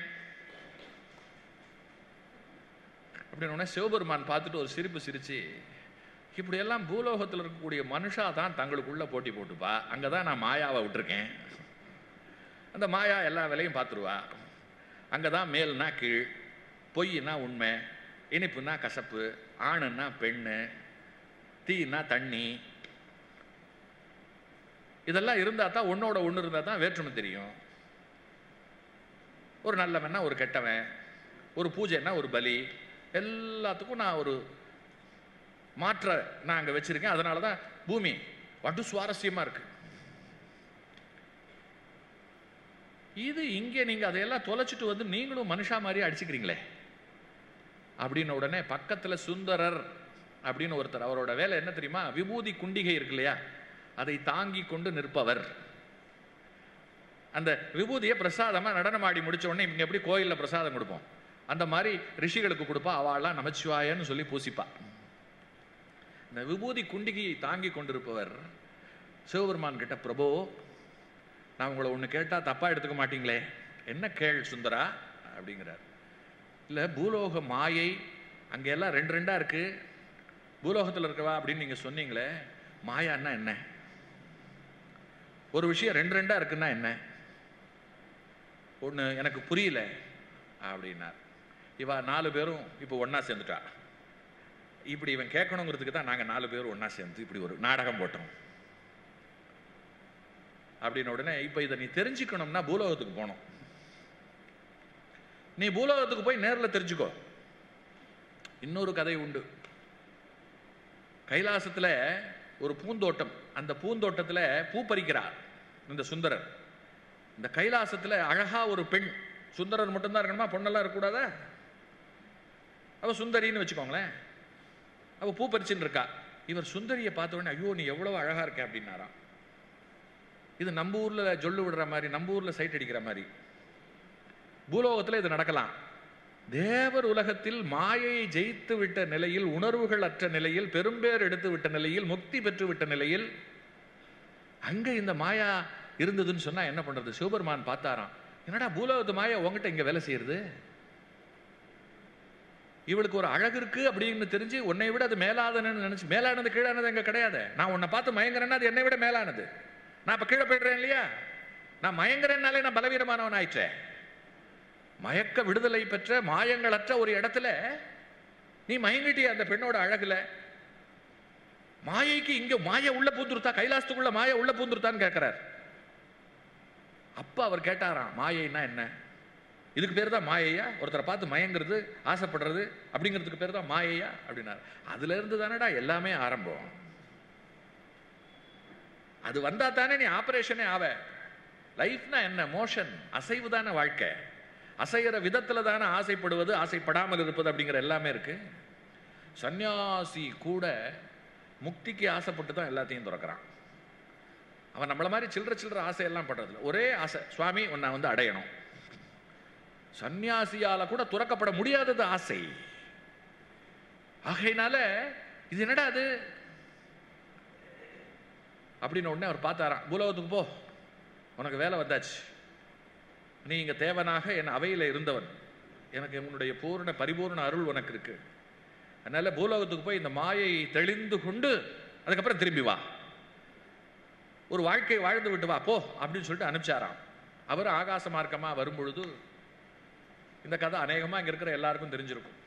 அப்படின்னு உடனே சிவபெருமான் பார்த்துட்டு ஒரு சிரிப்பு சிரிச்சு இப்படியெல்லாம் பூலோகத்தில் இருக்கக்கூடிய மனுஷா தான் தங்களுக்குள்ள போட்டி போட்டுப்பா அங்கே தான் நான் மாயாவை விட்டுருக்கேன் அந்த மாயா எல்லா வேலையும் பார்த்துருவா அங்கே தான் மேல்னா கீழ் பொய்னா உண்மை இனிப்புனா கசப்பு ஆணுன்னா பெண்ணு தீனா தண்ணி இதெல்லாம் இருந்தால் தான் ஒன்னோட ஒன்று இருந்தால் தான் வேற்றுமை தெரியும் ஒரு நல்லவன்னா ஒரு கெட்டவன் ஒரு பூஜைன்னா ஒரு பலி எல்லாத்துக்கும் நான் ஒரு மாற்ற நான் அங்கே வச்சிருக்கேன் அதனால தான் பூமி வட்டு சுவாரஸ்யமா இருக்கு இது இங்கே நீங்க அதையெல்லாம் தொலைச்சிட்டு வந்து நீங்களும் மனுஷா மாதிரி அடிச்சுக்கிறீங்களே அப்படின்னு உடனே பக்கத்துல சுந்தரர் அப்படின்னு ஒருத்தர் அவரோட வேலை என்ன தெரியுமா விபூதி குண்டிகை இருக்கு இல்லையா அதை தாங்கி கொண்டு நிற்பவர் அந்த விபூதியை பிரசாதமா நடனமாடி முடிச்ச உடனே இங்க எப்படி கோயில்ல பிரசாதம் கொடுப்போம் அந்த மாதிரி ரிஷிகளுக்கு கொடுப்பா அவள்லாம் நமச்சிவாயன்னு சொல்லி பூசிப்பா இந்த விபூதி குண்டிகையை தாங்கி கொண்டிருப்பவர் சிவபெருமான் கிட்ட பிரபு நான் உங்களை ஒன்று கேட்டா தப்பா எடுத்துக்க மாட்டீங்களே என்ன கேள் சுந்தரா அப்படிங்கிறார் இல்ல பூலோக மாயை அங்க எல்லாம் ரெண்டு ரெண்டா இருக்கு பூலோகத்துல இருக்கவா அப்படின்னு நீங்க சொன்னீங்களே மாயான்னா என்ன ஒரு விஷயம் ரெண்டு ரெண்டா இருக்குன்னா என்ன ஒண்ணு எனக்கு புரியல அப்படின்னார் இவ நாலு பேரும் இப்போ ஒண்ணா சேர்ந்துட்டா இப்படி இவன் கேட்கணுங்கிறதுக்கு தான் நாங்க நாலு பேரும் ஒண்ணா சேர்ந்து இப்படி ஒரு நாடகம் போட்டோம் அப்படின்னு உடனே இப்ப இதை நீ தெரிஞ்சுக்கணும்னா பூலோகத்துக்கு போகணும் நீ பூலோகத்துக்கு போய் நேர்ல தெரிஞ்சுக்கோ இன்னொரு கதை உண்டு கைலாசத்துல ஒரு பூந்தோட்டம் அந்த பூந்தோட்டத்துல பூ பறிக்கிறார் இந்த சுந்தரர் இந்த கைலாசத்துல அழகா ஒரு பெண் சுந்தரர் மட்டும்தான் இருக்கணுமா பொண்ணெல்லாம் இருக்கக்கூடாதா அவ சுந்தரின்னு வச்சுக்கோங்களேன் அவ பூ பறிச்சுன்னு இருக்கா இவர் சுந்தரியை பார்த்த உடனே ஐயோ நீ எவ்வளவு அழகா இருக்க அப்படின்னாராம் இது நம்ம ஊர்ல ஜொல்லு விடுற மாதிரி நம்ம ஊர்ல சைட் அடிக்கிற மாதிரி பூலோகத்துல இது நடக்கலாம் தேவர் உலகத்தில் மாயையை ஜெயித்து விட்ட நிலையில் உணர்வுகள் அற்ற நிலையில் பெரும்பேர் எடுத்து விட்ட நிலையில் முக்தி பெற்று விட்ட நிலையில் அங்க இந்த மாயா இருந்ததுன்னு சொன்னா என்ன பண்றது சிவபெருமான் பார்த்தாராம் என்னடா பூலோகத்து மாயா உங்ககிட்ட இங்க வேலை செய்யறது இவளுக்கு ஒரு அழகு இருக்கு அப்படின்னு தெரிஞ்சு உன்னை விட அது மேலாதனு நினைச்சு மேலானது கீழானது எங்க கிடையாது நான் உன்னை பார்த்து மயங்குறேன்னா அது என்னை விட மேலானது நான் இப்ப கீழே போயிடுறேன் இல்லையா நான் மயங்குறேன்னாலே நான் பலவீனமானவன் ஆயிற்றேன் மயக்க விடுதலை பெற்ற மாயங்களற்ற ஒரு இடத்துல நீ மயங்கிட்டிய அந்த பெண்ணோட அழகுல மாயைக்கு இங்க மாய உள்ள பூந்துருத்தா கைலாசத்துக்குள்ள மாய உள்ள பூந்துருத்தான்னு கேட்கிறார் அப்ப அவர் கேட்டாராம் மாயைன்னா என்ன இதுக்கு பேர் தான் மாயையா ஒருத்தரை பார்த்து மயங்கிறது ஆசைப்படுறது அப்படிங்கிறதுக்கு பேர் தான் மாயையா அப்படின்னாரு அதுல இருந்து தானடா எல்லாமே ஆரம்பம் அது வந்தா தானே நீ ஆபரேஷனே ஆவ லைஃப்னா என்ன மோஷன் அசைவு தானே வாழ்க்கை அசைகிற விதத்துல தானே ஆசைப்படுவது ஆசைப்படாமல் இருப்பது அப்படிங்கிற எல்லாமே இருக்கு சந்நியாசி கூட முக்திக்கு ஆசைப்பட்டு தான் எல்லாத்தையும் துறக்கிறான் அவன் நம்மள மாதிரி சில்லற சில்லற ஆசையெல்லாம் படுறதில்ல ஒரே ஆசை சுவாமி உன்னை வந்து அடையணும் சந்நியாசியால கூட துறக்கப்பட முடியாதது ஆசை ஆகையினால இது என்னடா அது அப்படின்னு உடனே அவர் பார்த்தாராம் பூலோகத்துக்கு போ உனக்கு வேலை வந்தாச்சு நீ இங்க தேவனாக என் அவையில இருந்தவன் எனக்கு உன்னுடைய பூர்ண பரிபூர்ண அருள் உனக்கு இருக்கு அதனால பூலோகத்துக்கு போய் இந்த மாயை தெளிந்து கொண்டு அதுக்கப்புறம் திரும்பி வா ஒரு வாழ்க்கை வாழ்ந்து விட்டு வா போ அப்படின்னு சொல்லிட்டு அனுப்பிச்சாராம் அவர் ஆகாச மார்க்கமா வரும் பொழுது இந்த கதை அநேகமா இங்க இருக்கிற எல்லாருக்கும் தெரிஞ்சிருக்கும்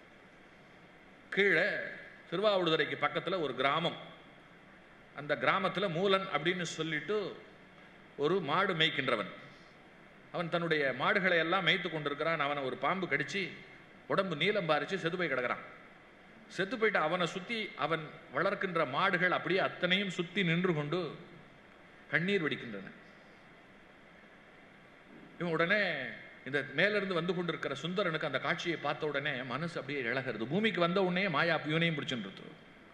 கீழே திருவாவூடுதுறைக்கு பக்கத்துல ஒரு கிராமம் அந்த கிராமத்துல மூலன் அப்படின்னு சொல்லிட்டு ஒரு மாடு மேய்க்கின்றவன் அவன் தன்னுடைய மாடுகளை எல்லாம் மேய்த்து கொண்டிருக்கிறான் அவனை ஒரு பாம்பு கடிச்சு உடம்பு நீளம் பாரிச்சு செத்து போய் கிடக்கிறான் செத்து போயிட்டு அவனை சுத்தி அவன் வளர்க்கின்ற மாடுகள் அப்படியே அத்தனையும் சுத்தி நின்று கொண்டு கண்ணீர் வெடிக்கின்றன இவன் உடனே இந்த மேலிருந்து வந்து கொண்டிருக்கிற சுந்தரனுக்கு அந்த காட்சியை பார்த்த உடனே மனசு அப்படியே இழகிறது பூமிக்கு வந்த உடனே மாயா இவனையும் பிடிச்சுட்டு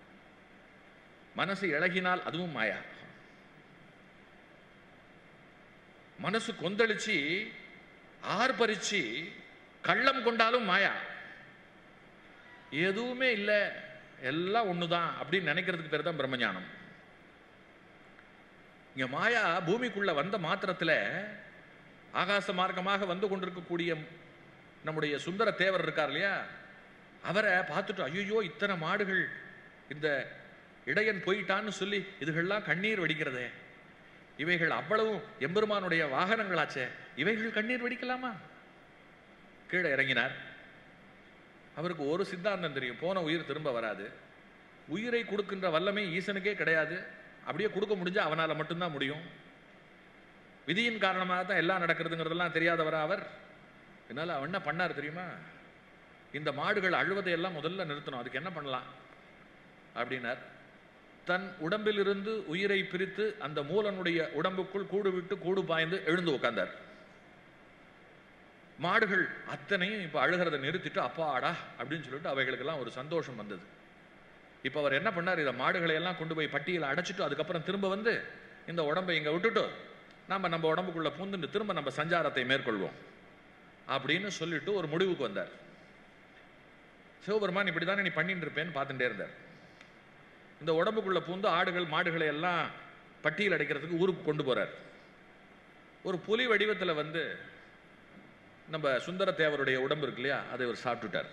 மனசு இழகினால் அதுவும் மாயா மனசு கொந்தளிச்சு ஆர்ப்பரிச்சு கள்ளம் கொண்டாலும் மாயா எதுவுமே இல்லை எல்லாம் ஒண்ணுதான் அப்படின்னு நினைக்கிறதுக்கு பேர் தான் பிரம்மஞானம் இங்க மாயா பூமிக்குள்ள வந்த மாத்திரத்துல ஆகாச மார்க்கமாக வந்து கொண்டிருக்கக்கூடிய நம்முடைய சுந்தர தேவர் இருக்கார் இல்லையா அவரை பார்த்துட்டு ஐயோ இத்தனை மாடுகள் இந்த இடையன் போயிட்டான்னு சொல்லி இதுகள்லாம் கண்ணீர் வடிக்கிறதே இவைகள் அவ்வளவும் எம்பெருமானுடைய வாகனங்களாச்சே இவைகள் கண்ணீர் வடிக்கலாமா கீழே இறங்கினார் அவருக்கு ஒரு சித்தாந்தம் தெரியும் போன உயிர் திரும்ப வராது உயிரை கொடுக்கின்ற வல்லமை ஈசனுக்கே கிடையாது அப்படியே கொடுக்க முடிஞ்சா அவனால மட்டும்தான் முடியும் விதியின் காரணமாக தான் எல்லாம் நடக்கிறதுங்கிறதெல்லாம் தெரியாதவரா அவர் என்னால் அவன் என்ன பண்ணார் தெரியுமா இந்த மாடுகள் அழுவதை எல்லாம் முதல்ல நிறுத்தணும் அதுக்கு என்ன பண்ணலாம் அப்படின்னார் தன் உடம்பிலிருந்து உயிரை பிரித்து அந்த மூலனுடைய உடம்புக்குள் கூடு விட்டு கூடு பாய்ந்து எழுந்து உட்கார்ந்தார் மாடுகள் அத்தனையும் இப்ப அழுகிறத நிறுத்திட்டு அப்பாடா அப்படின்னு சொல்லிட்டு அவைகளுக்கெல்லாம் ஒரு சந்தோஷம் வந்தது இப்ப அவர் என்ன பண்ணார் இதை மாடுகளை எல்லாம் கொண்டு போய் பட்டியல அடைச்சிட்டு அதுக்கப்புறம் திரும்ப வந்து இந்த உடம்பை இங்க விட்டுட்டு நம்ம நம்ம உடம்புக்குள்ள பூந்துட்டு திரும்ப நம்ம சஞ்சாரத்தை மேற்கொள்வோம் அப்படின்னு சொல்லிட்டு ஒரு முடிவுக்கு வந்தார் சிவபெருமான் இப்படிதானே நீ பண்ணிட்டு இருப்பேன்னு பார்த்துட்டே இருந்தார் இந்த உடம்புக்குள்ள பூந்து ஆடுகள் மாடுகளை எல்லாம் பட்டியல் அடைக்கிறதுக்கு ஊருக்கு கொண்டு போறார் ஒரு புலி வடிவத்துல வந்து நம்ம சுந்தர தேவருடைய உடம்பு இருக்கு இல்லையா அதை இவர் சாப்பிட்டுட்டார்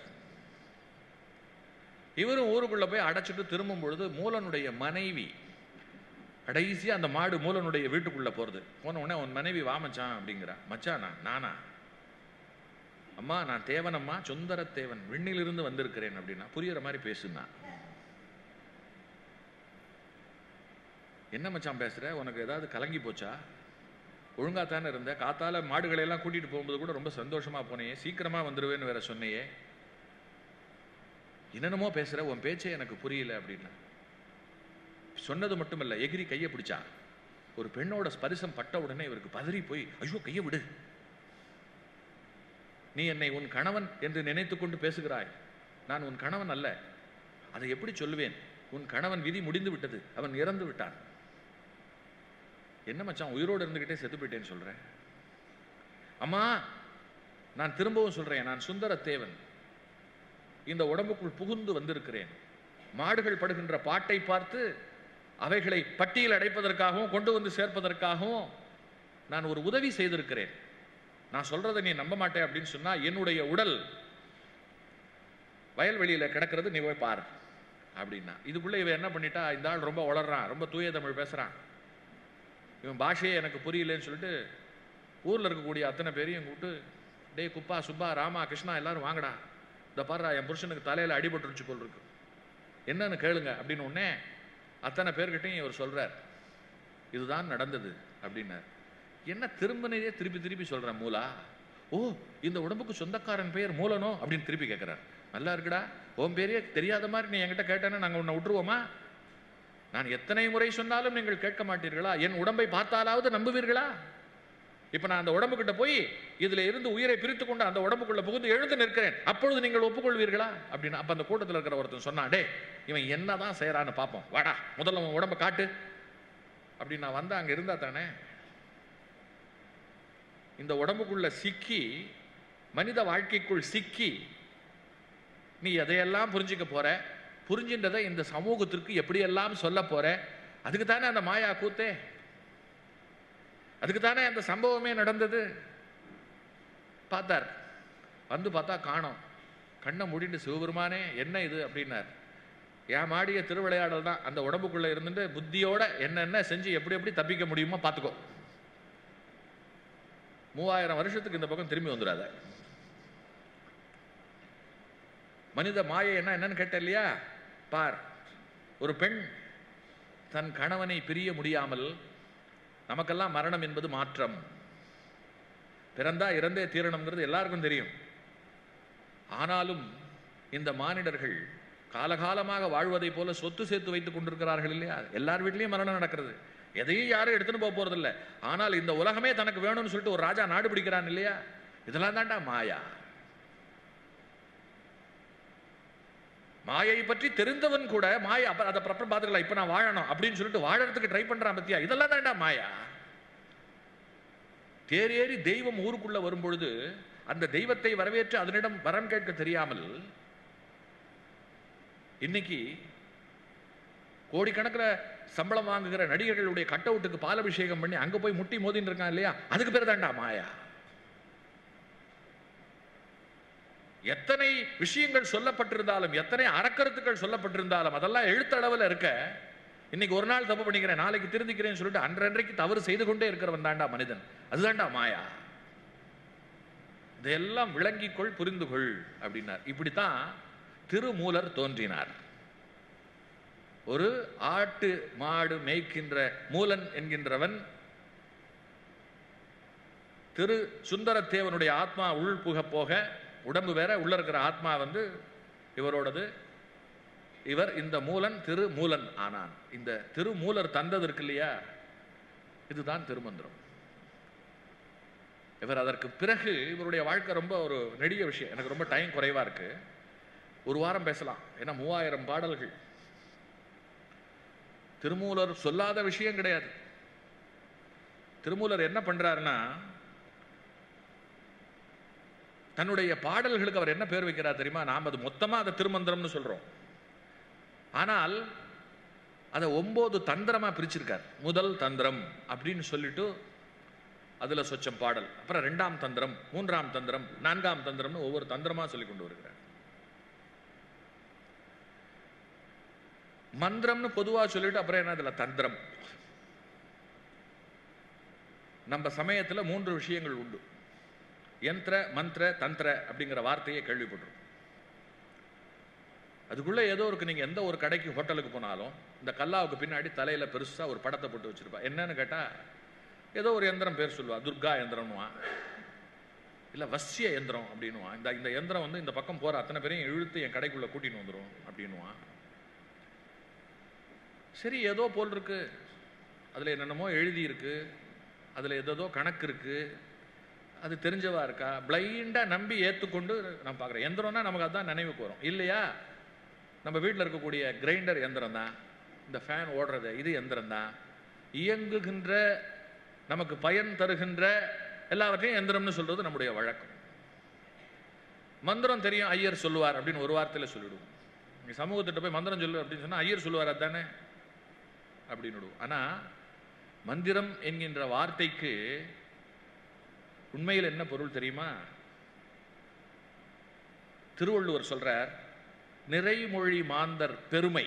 இவரும் ஊருக்குள்ள போய் அடைச்சிட்டு திரும்பும் பொழுது மூலனுடைய மனைவி கடைசியா அந்த மாடு மூலனுடைய வீட்டுக்குள்ள போறது போன உடனே உன் மனைவி வா மச்சான் அப்படிங்கிறா மச்சானா நானா அம்மா நான் தேவனம்மா சுந்தர தேவன் விண்ணிலிருந்து வந்திருக்கிறேன் அப்படின்னா புரியுற மாதிரி பேசுனா என்ன மச்சான் பேசுற உனக்கு ஏதாவது கலங்கி போச்சா ஒழுங்கா தானே இருந்த காத்தால மாடுகளை எல்லாம் கூட்டிட்டு போகும்போது கூட ரொம்ப சந்தோஷமா போனேயே சீக்கிரமா வந்துருவேன்னு வேற சொன்னையே என்னென்னமோ பேசுற உன் பேச்சே எனக்கு புரியல அப்படின்னா சொன்னது மட்டும் இல்ல எகிரி கையை பிடிச்சா ஒரு பெண்ணோட ஸ்பரிசம் பட்ட உடனே இவருக்கு பதறி போய் ஐயோ கையை விடு நீ என்னை உன் கணவன் என்று நினைத்துக் கொண்டு பேசுகிறாய் நான் உன் கணவன் அல்ல அதை எப்படி சொல்லுவேன் உன் கணவன் விதி முடிந்து விட்டது அவன் இறந்து விட்டான் என்ன மச்சான் உயிரோடு இருந்துகிட்டே செத்து போயிட்டேன்னு சொல்றேன் அம்மா நான் திரும்பவும் சொல்றேன் நான் சுந்தர தேவன் இந்த உடம்புக்குள் புகுந்து வந்திருக்கிறேன் மாடுகள் படுகின்ற பாட்டை பார்த்து அவைகளை பட்டியல் அடைப்பதற்காகவும் கொண்டு வந்து சேர்ப்பதற்காகவும் நான் ஒரு உதவி செய்திருக்கிறேன் நான் சொல்றதை நீ நம்ப மாட்டே அப்படின்னு சொன்னா என்னுடைய உடல் வயல்வெளியில கிடக்கிறது நீ போய் பாரு அப்படின்னா இதுக்குள்ள இவன் என்ன பண்ணிட்டா இந்த ஆள் ரொம்ப வளர்றான் ரொம்ப தூய தமிழ் பேசுறான் இவன் பாஷையே எனக்கு புரியலன்னு சொல்லிட்டு ஊர்ல இருக்கக்கூடிய அத்தனை பேரையும் கூப்பிட்டு டேய் குப்பா சுப்பா ராமா கிருஷ்ணா எல்லாரும் வாங்கடா இந்த பாருடா என் புருஷனுக்கு தலையில அடிபட்டுருச்சு போல் இருக்கு என்னன்னு கேளுங்க அப்படின்னு உடனே அத்தனை பேர்கிட்டையும் இவர் சொல்றார் இதுதான் நடந்தது அப்படின்னார் என்ன திரும்பினதே திருப்பி திருப்பி சொல்றேன் மூலா ஓ இந்த உடம்புக்கு சொந்தக்காரன் பெயர் மூலனோ அப்படின்னு திருப்பி கேட்கிறார் நல்லா இருக்குடா உன் பேரே தெரியாத மாதிரி நீ என்கிட்ட கேட்டேன்னா நாங்க உன்னை விட்டுருவோமா நான் எத்தனை முறை சொன்னாலும் நீங்கள் கேட்க மாட்டீர்களா என் உடம்பை பார்த்தாலாவது நம்புவீர்களா இப்ப நான் அந்த உடம்புகிட்ட போய் இதுல இருந்து உயிரை பிரித்து கொண்டு அந்த உடம்புக்குள்ள புகுந்து எழுந்து நிற்கிறேன் அப்பொழுது நீங்கள் ஒப்புக்கொள்வீர்களா அப்படின்னு அப்ப அந்த கூட்டத்தில் இருக்கிற ஒருத்தன் சொன்னான் டே இவன் என்னதான் செய்யறான்னு பார்ப்போம் வாடா முதல்ல உன் உடம்ப காட்டு அப்படி நான் வந்தா அங்க இருந்தா தானே இந்த உடம்புக்குள்ள சிக்கி மனித வாழ்க்கைக்குள் சிக்கி நீ எதையெல்லாம் புரிஞ்சுக்க போற புரிஞ்சின்றதை இந்த சமூகத்திற்கு எப்படியெல்லாம் சொல்ல போற அதுக்கு தானே அந்த மாயா கூத்தே அதுக்கு தானே அந்த சம்பவமே நடந்தது பார்த்தார் வந்து பார்த்தா காணோம் கண்ணை மூடிட்டு சிவபெருமானே என்ன இது அப்படின்னார் என் மாடிய திருவிளையாடல் தான் அந்த உடம்புக்குள்ள இருந்துட்டு புத்தியோட என்னென்ன செஞ்சு எப்படி எப்படி தப்பிக்க முடியுமோ பார்த்துக்கோ மூவாயிரம் வருஷத்துக்கு இந்த பக்கம் திரும்பி வந்துடாத மனித மாயை என்ன என்னன்னு கேட்ட இல்லையா பார் ஒரு பெண் தன் கணவனை பிரிய முடியாமல் நமக்கெல்லாம் மரணம் என்பது மாற்றம் பிறந்தா இறந்தே தீரணுங்கிறது எல்லாருக்கும் தெரியும் ஆனாலும் இந்த மானிடர்கள் காலகாலமாக வாழ்வதை போல சொத்து சேர்த்து வைத்துக் கொண்டிருக்கிறார்கள் இல்லையா எல்லார் வீட்லயும் மரணம் நடக்கிறது எதையும் யாரும் எடுத்துன்னு போக போறது ஆனால் இந்த உலகமே தனக்கு வேணும்னு சொல்லிட்டு ஒரு ராஜா நாடு பிடிக்கிறான் இல்லையா இதெல்லாம் தான்டா மாயா மாயை பற்றி தெரிந்தவன் கூட மாயா அப்ப அதை அப்புறம் பார்த்துக்கலாம் இப்ப நான் வாழணும் அப்படின்னு சொல்லிட்டு வாழறதுக்கு ட்ரை பண்றான் பத்தியா இதெல்லாம் தான்டா மாயா தேரேறி தெய்வம் ஊருக்குள்ள வரும்பொழுது அந்த தெய்வத்தை வரவேற்று அதனிடம் வரம் கேட்க தெரியாமல் இன்னைக்கு கோடிக்கணக்கில் சம்பளம் வாங்குகிற நடிகர்களுடைய கட் அவுட்டுக்கு பாலபிஷேகம் பண்ணி அங்க போய் முட்டி மோதின்னு இருக்கான் இல்லையா அதுக்கு பேர் தான்டா மாயா எத்தனை விஷயங்கள் சொல்லப்பட்டிருந்தாலும் எத்தனை அறக்கருத்துக்கள் சொல்லப்பட்டிருந்தாலும் அதெல்லாம் எழுத்தளவில் இருக்க இன்னைக்கு ஒரு நாள் தப்பு பண்ணிக்கிறேன் நாளைக்கு திருந்திக்கிறேன்னு சொல்லிட்டு அன்றன்றைக்கு தவறு செய்து கொண்டே இருக்கிறவன் தாண்டா மனிதன் அதுதான்டா மாயா இதையெல்லாம் விளங்கிக்கொள் புரிந்து கொள் அப்படின்னார் இப்படித்தான் திருமூலர் தோன்றினார் ஒரு ஆட்டு மாடு மேய்க்கின்ற மூலன் என்கின்றவன் திரு சுந்தரத்தேவனுடைய ஆத்மா உள் புக போக உடம்பு வேற உள்ள இருக்கிற ஆத்மா வந்து இவரோடது இவர் இந்த மூலன் திரு மூலன் ஆனான் இந்த திருமூலர் தந்தது இருக்கு இல்லையா இதுதான் திருமந்திரம் இவர் அதற்கு பிறகு இவருடைய வாழ்க்கை ரொம்ப ஒரு நெடிய விஷயம் எனக்கு ரொம்ப டைம் குறைவா இருக்கு ஒரு வாரம் பேசலாம் ஏன்னா மூவாயிரம் பாடல்கள் திருமூலர் சொல்லாத விஷயம் கிடையாது திருமூலர் என்ன பண்றாருன்னா தன்னுடைய பாடல்களுக்கு அவர் என்ன பேர் வைக்கிறார் தெரியுமா நாம் அது மொத்தமா அதை திருமந்திரம்னு சொல்றோம் ஆனால் அதை ஒன்பது தந்திரமா பிரிச்சிருக்கார் முதல் தந்திரம் அப்படின்னு சொல்லிட்டு அதுல சொச்சம் பாடல் அப்புறம் ரெண்டாம் தந்திரம் மூன்றாம் தந்திரம் நான்காம் தந்திரம்னு ஒவ்வொரு தந்திரமா சொல்லி கொண்டு வருகிறார் மந்திரம்னு பொதுவா சொல்லிட்டு அப்புறம் என்ன அதுல தந்திரம் நம்ம சமயத்துல மூன்று விஷயங்கள் உண்டு யந்திர மந்திர தந்திர அப்படிங்கிற வார்த்தையை கேள்விப்பட்டிருக்கோம் அதுக்குள்ள ஏதோ இருக்கு நீங்க எந்த ஒரு கடைக்கு ஹோட்டலுக்கு போனாலும் இந்த கல்லாவுக்கு பின்னாடி தலையில பெருசா ஒரு படத்தை போட்டு வச்சிருப்பா என்னன்னு கேட்டா ஏதோ ஒரு எந்திரம் பேர் சொல்லுவா துர்கா எந்திரம்னுவான் இல்ல வசிய எந்திரம் அப்படின்னுவான் இந்த இந்த எந்திரம் வந்து இந்த பக்கம் போற அத்தனை பேரையும் இழுத்து என் கடைக்குள்ள கூட்டின்னு வந்துடும் அப்படின்னுவான் சரி ஏதோ போல் இருக்கு அதுல என்னென்னமோ எழுதி இருக்கு அதுல ஏதோ கணக்கு இருக்கு அது தெரிஞ்சவா இருக்கா பிளைண்டா நம்பி ஏத்துக்கொண்டு நான் பார்க்குறேன் எந்திரம்னா நமக்கு அதான் நினைவுக்கு வரும் இல்லையா நம்ம வீட்டில் இருக்கக்கூடிய கிரைண்டர் எந்திரம் தான் இந்த ஃபேன் ஓடுறது இது எந்திரம் தான் இயங்குகின்ற நமக்கு பயன் தருகின்ற எல்லாவற்றையும் எந்திரம்னு சொல்றது நம்முடைய வழக்கம் மந்திரம் தெரியும் ஐயர் சொல்லுவார் அப்படின்னு ஒரு வார்த்தையில் சொல்லிடுவோம் நீ சமூகத்திட்ட போய் மந்திரம் சொல்லு அப்படின்னு சொன்னா ஐயர் சொல்லுவார் அதானே அப்படின்னு விடுவோம் ஆனா மந்திரம் என்கின்ற வார்த்தைக்கு உண்மையில் என்ன பொருள் தெரியுமா திருவள்ளுவர் சொல்றார் நிறைமொழி மாந்தர் பெருமை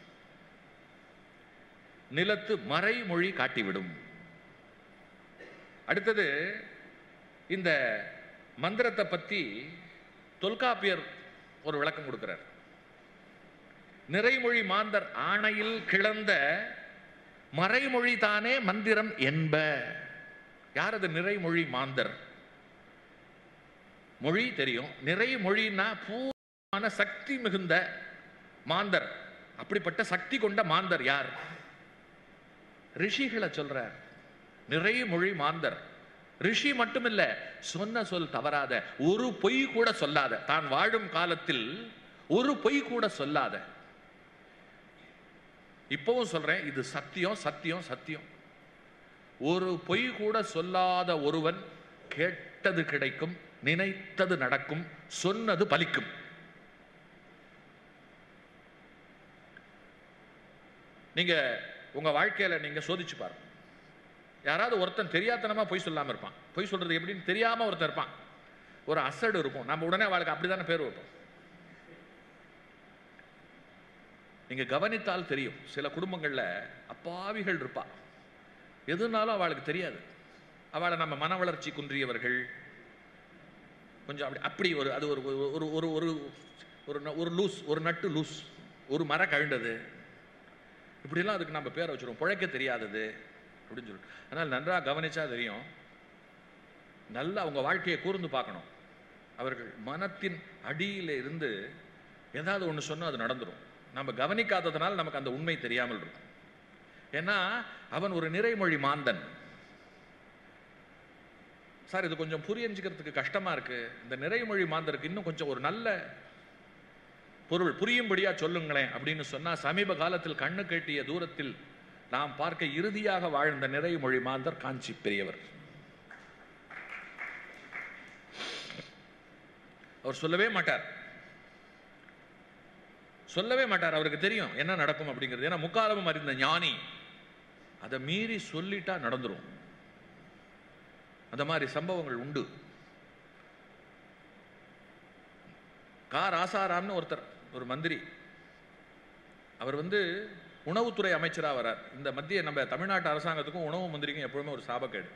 நிலத்து மறைமொழி காட்டிவிடும் அடுத்தது இந்த மந்திரத்தை பத்தி தொல்காப்பியர் ஒரு விளக்கம் கொடுக்கிறார் நிறைமொழி மாந்தர் ஆணையில் கிளந்த மறைமொழி தானே மந்திரம் என்ப யார் அது நிறைமொழி மாந்தர் மொழி தெரியும் நிறைமொழின்னா பூர்ணமான சக்தி மிகுந்த மாந்தர் அப்படிப்பட்ட சக்தி கொண்ட மாந்தர் யார் ரிஷிகளை சொல்றார் நிறைய மொழி மாந்தர் ரிஷி மட்டுமில்ல சொன்ன சொல் தவறாத ஒரு பொய் கூட சொல்லாத தான் வாழும் காலத்தில் ஒரு பொய் கூட சொல்லாத இப்பவும் சொல்றேன் இது சத்தியம் சத்தியம் சத்தியம் ஒரு பொய் கூட சொல்லாத ஒருவன் கேட்டது கிடைக்கும் நினைத்தது நடக்கும் சொன்னது பலிக்கும் நீங்க உங்க வாழ்க்கையில நீங்க சோதிச்சு பாருங்க யாராவது ஒருத்தன் தெரியாதனமா பொய் சொல்லாம இருப்பான் பொய் சொல்றது எப்படின்னு தெரியாம ஒருத்தன் இருப்பான் ஒரு அசடு இருக்கும் நம்ம உடனே அவளுக்கு அப்படிதானே பேர் வைப்போம் நீங்க கவனித்தால் தெரியும் சில குடும்பங்கள்ல அப்பாவிகள் இருப்பா எதுனாலும் அவளுக்கு தெரியாது அவளை நம்ம மன வளர்ச்சி குன்றியவர்கள் கொஞ்சம் அப்படி அப்படி ஒரு அது ஒரு ஒரு ஒரு ஒரு ஒரு ந- ஒரு லூஸ் ஒரு நட்டு லூஸ் ஒரு மரம் கழுண்டது இப்படிலாம் அதுக்கு நம்ம பேரை வச்சிருவோம் பிழைக்க தெரியாதது அப்படின்னு சொல்லிட்டு ஆனால் நன்றாக கவனிச்சா தெரியும் நல்லா அவங்க வாழ்க்கையை கூர்ந்து பார்க்கணும் அவர்கள் மனத்தின் அடியில இருந்து ஏதாவது ஒன்று சொன்னா அது நடந்துரும் நம்ம கவனிக்காததுனால நமக்கு அந்த உண்மை தெரியாமல் இருக்கும் ஏன்னா அவன் ஒரு நிறைமொழி மாந்தன் சார் இது கொஞ்சம் புரிஞ்சுக்கிறதுக்கு கஷ்டமா இருக்கு இந்த நிறைமொழி மாந்தருக்கு இன்னும் கொஞ்சம் ஒரு நல்ல பொருள் புரியும்படியா சொல்லுங்களேன் அப்படின்னு சொன்னா சமீப காலத்தில் கண்ணு கட்டிய தூரத்தில் நாம் பார்க்க இறுதியாக வாழ்ந்த நிறைமொழி மாந்தர் காஞ்சி பெரியவர் அவர் சொல்லவே மாட்டார் சொல்லவே மாட்டார் அவருக்கு தெரியும் என்ன நடக்கும் அப்படிங்கிறது ஏன்னா முக்காலமும் அறிந்த ஞானி அதை மீறி சொல்லிட்டா நடந்துரும் அந்த மாதிரி சம்பவங்கள் உண்டு கா ராசாராம்னு ஒருத்தர் ஒரு மந்திரி அவர் வந்து உணவுத்துறை அமைச்சரா வரார் இந்த மத்திய நம்ம தமிழ்நாட்டு அரசாங்கத்துக்கும் உணவு மந்திரிக்கும் எப்பவுமே ஒரு சாபக்கேடு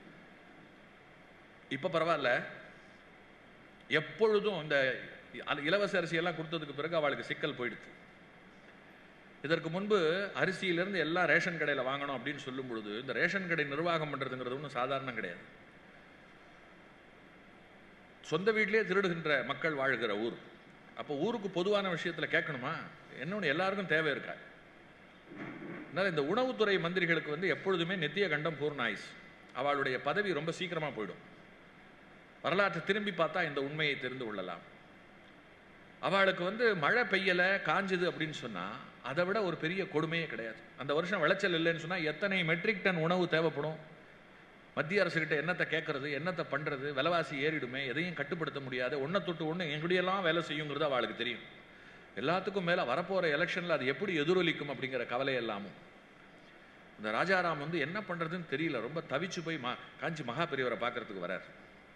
இப்ப பரவாயில்ல எப்பொழுதும் இந்த அ- இலவச அரிசி எல்லாம் கொடுத்ததுக்கு பிறகு அவளுக்கு சிக்கல் போயிடுது இதற்கு முன்பு அரிசியிலிருந்து எல்லாம் ரேஷன் கடையில் வாங்கணும் அப்படின்னு சொல்லும் பொழுது இந்த ரேஷன் கடை நிர்வாகம் பண்றதுங்கிறது ஒன்றும் சாதாரணம் கிடையாது சொந்த வீட்டிலேயே திருடுகின்ற மக்கள் வாழ்கிற ஊர் அப்போ ஊருக்கு பொதுவான விஷயத்துல கேட்கணுமா என்னொன்று எல்லாருக்கும் தேவை இருக்கா அதனால இந்த உணவுத்துறை மந்திரிகளுக்கு வந்து எப்பொழுதுமே நித்திய கண்டம் பூர்ணாயுஸ் அவளுடைய பதவி ரொம்ப சீக்கிரமா போயிடும் வரலாற்றை திரும்பி பார்த்தா இந்த உண்மையை தெரிந்து கொள்ளலாம் அவளுக்கு வந்து மழை பெய்யல காஞ்சுது அப்படின்னு சொன்னா அதை விட ஒரு பெரிய கொடுமையே கிடையாது அந்த வருஷம் விளைச்சல் இல்லைன்னு சொன்னா எத்தனை மெட்ரிக் டன் உணவு தேவைப்படும் மத்திய அரசுகிட்ட என்னத்தை கேட்கறது என்னத்தை பண்றது விலைவாசி ஏறிடுமே எதையும் கட்டுப்படுத்த முடியாது ஒன்றை தொட்டு ஒன்று எங்கடியெல்லாம் வேலை செய்யுங்கிறது அவளுக்கு தெரியும் எல்லாத்துக்கும் மேல வரப்போற எலெக்ஷன்ல அது எப்படி எதிரொலிக்கும் அப்படிங்கிற கவலை எல்லாமும் இந்த ராஜாராம் வந்து என்ன பண்றதுன்னு தெரியல ரொம்ப தவிச்சு போய் மா- காஞ்சி மகா பெரியவரை பார்க்கறதுக்கு வரார்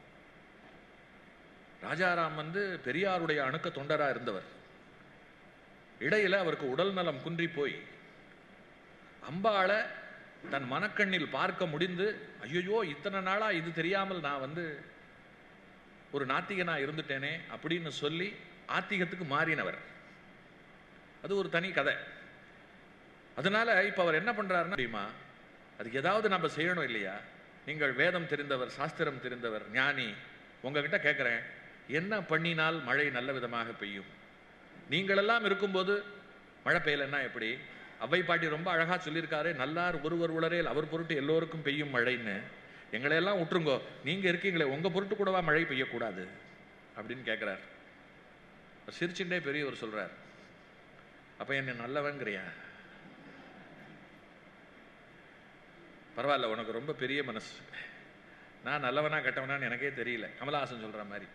ராஜாராம் வந்து பெரியாருடைய அணுக்க தொண்டரா இருந்தவர் இடையில அவருக்கு உடல் நலம் குன்றி போய் அம்பாளை தன் மனக்கண்ணில் பார்க்க முடிந்து ஐயோ இத்தனை நாளா இது தெரியாமல் நான் வந்து ஒரு நாத்திகனா இருந்துட்டேனே அப்படின்னு சொல்லி ஆத்திகத்துக்கு மாறினவர் அது ஒரு தனி கதை அதனால இப்ப அவர் என்ன பண்றாருன்னா தெரியுமா அதுக்கு ஏதாவது நம்ம செய்யணும் இல்லையா நீங்கள் வேதம் தெரிந்தவர் சாஸ்திரம் தெரிந்தவர் ஞானி உங்ககிட்ட கேட்கிறேன் என்ன பண்ணினால் மழை நல்ல விதமாக பெய்யும் நீங்களெல்லாம் இருக்கும்போது மழை பெய்யலைன்னா எப்படி அவ்வை பாட்டி ரொம்ப அழகா சொல்லியிருக்காரு நல்லார் ஒருவர் உளரேல் அவர் பொருட்டு எல்லோருக்கும் பெய்யும் மழைன்னு எங்களையெல்லாம் விட்டுருங்கோ நீங்க இருக்கீங்களே உங்க பொருட்டு கூடவா மழை பெய்யக்கூடாது அப்படின்னு கேட்கிறார் சிரிச்சுட்டே பெரியவர் சொல்றார் அப்ப என்ன நல்லவங்கிறியா பரவாயில்ல உனக்கு ரொம்ப பெரிய மனசு நான் நல்லவனா கெட்டவனான்னு எனக்கே தெரியல கமலஹாசன் சொல்ற மாதிரி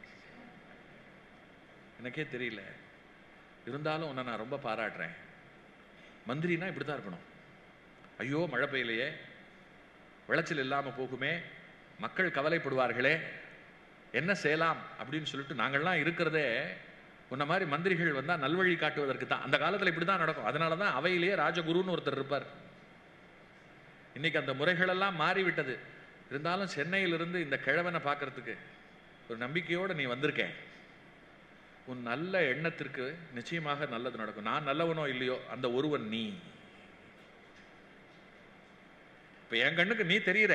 எனக்கே தெரியல இருந்தாலும் உன்னை நான் ரொம்ப பாராட்டுறேன் மந்திரினா இப்படி தான் இருக்கணும் ஐயோ மழை பெய்யலையே விளைச்சல் இல்லாம போகுமே மக்கள் கவலைப்படுவார்களே என்ன செய்யலாம் அப்படின்னு சொல்லிட்டு நாங்கள்லாம் இருக்கிறதே உன்ன மாதிரி மந்திரிகள் வந்தா நல்வழி காட்டுவதற்கு தான் அந்த காலத்துல இப்படி தான் நடக்கும் அதனால தான் அவையிலேயே ராஜகுருன்னு ஒருத்தர் இருப்பார் இன்னைக்கு அந்த முறைகள் எல்லாம் மாறிவிட்டது இருந்தாலும் சென்னையிலிருந்து இந்த கிழவனை பார்க்கறதுக்கு ஒரு நம்பிக்கையோடு நீ வந்திருக்க உன் நல்ல எண்ணத்திற்கு நிச்சயமாக நல்லது நடக்கும் நான் நல்லவனோ இல்லையோ அந்த ஒருவன் நீ இப்ப என் கண்ணுக்கு நீ தெரியுற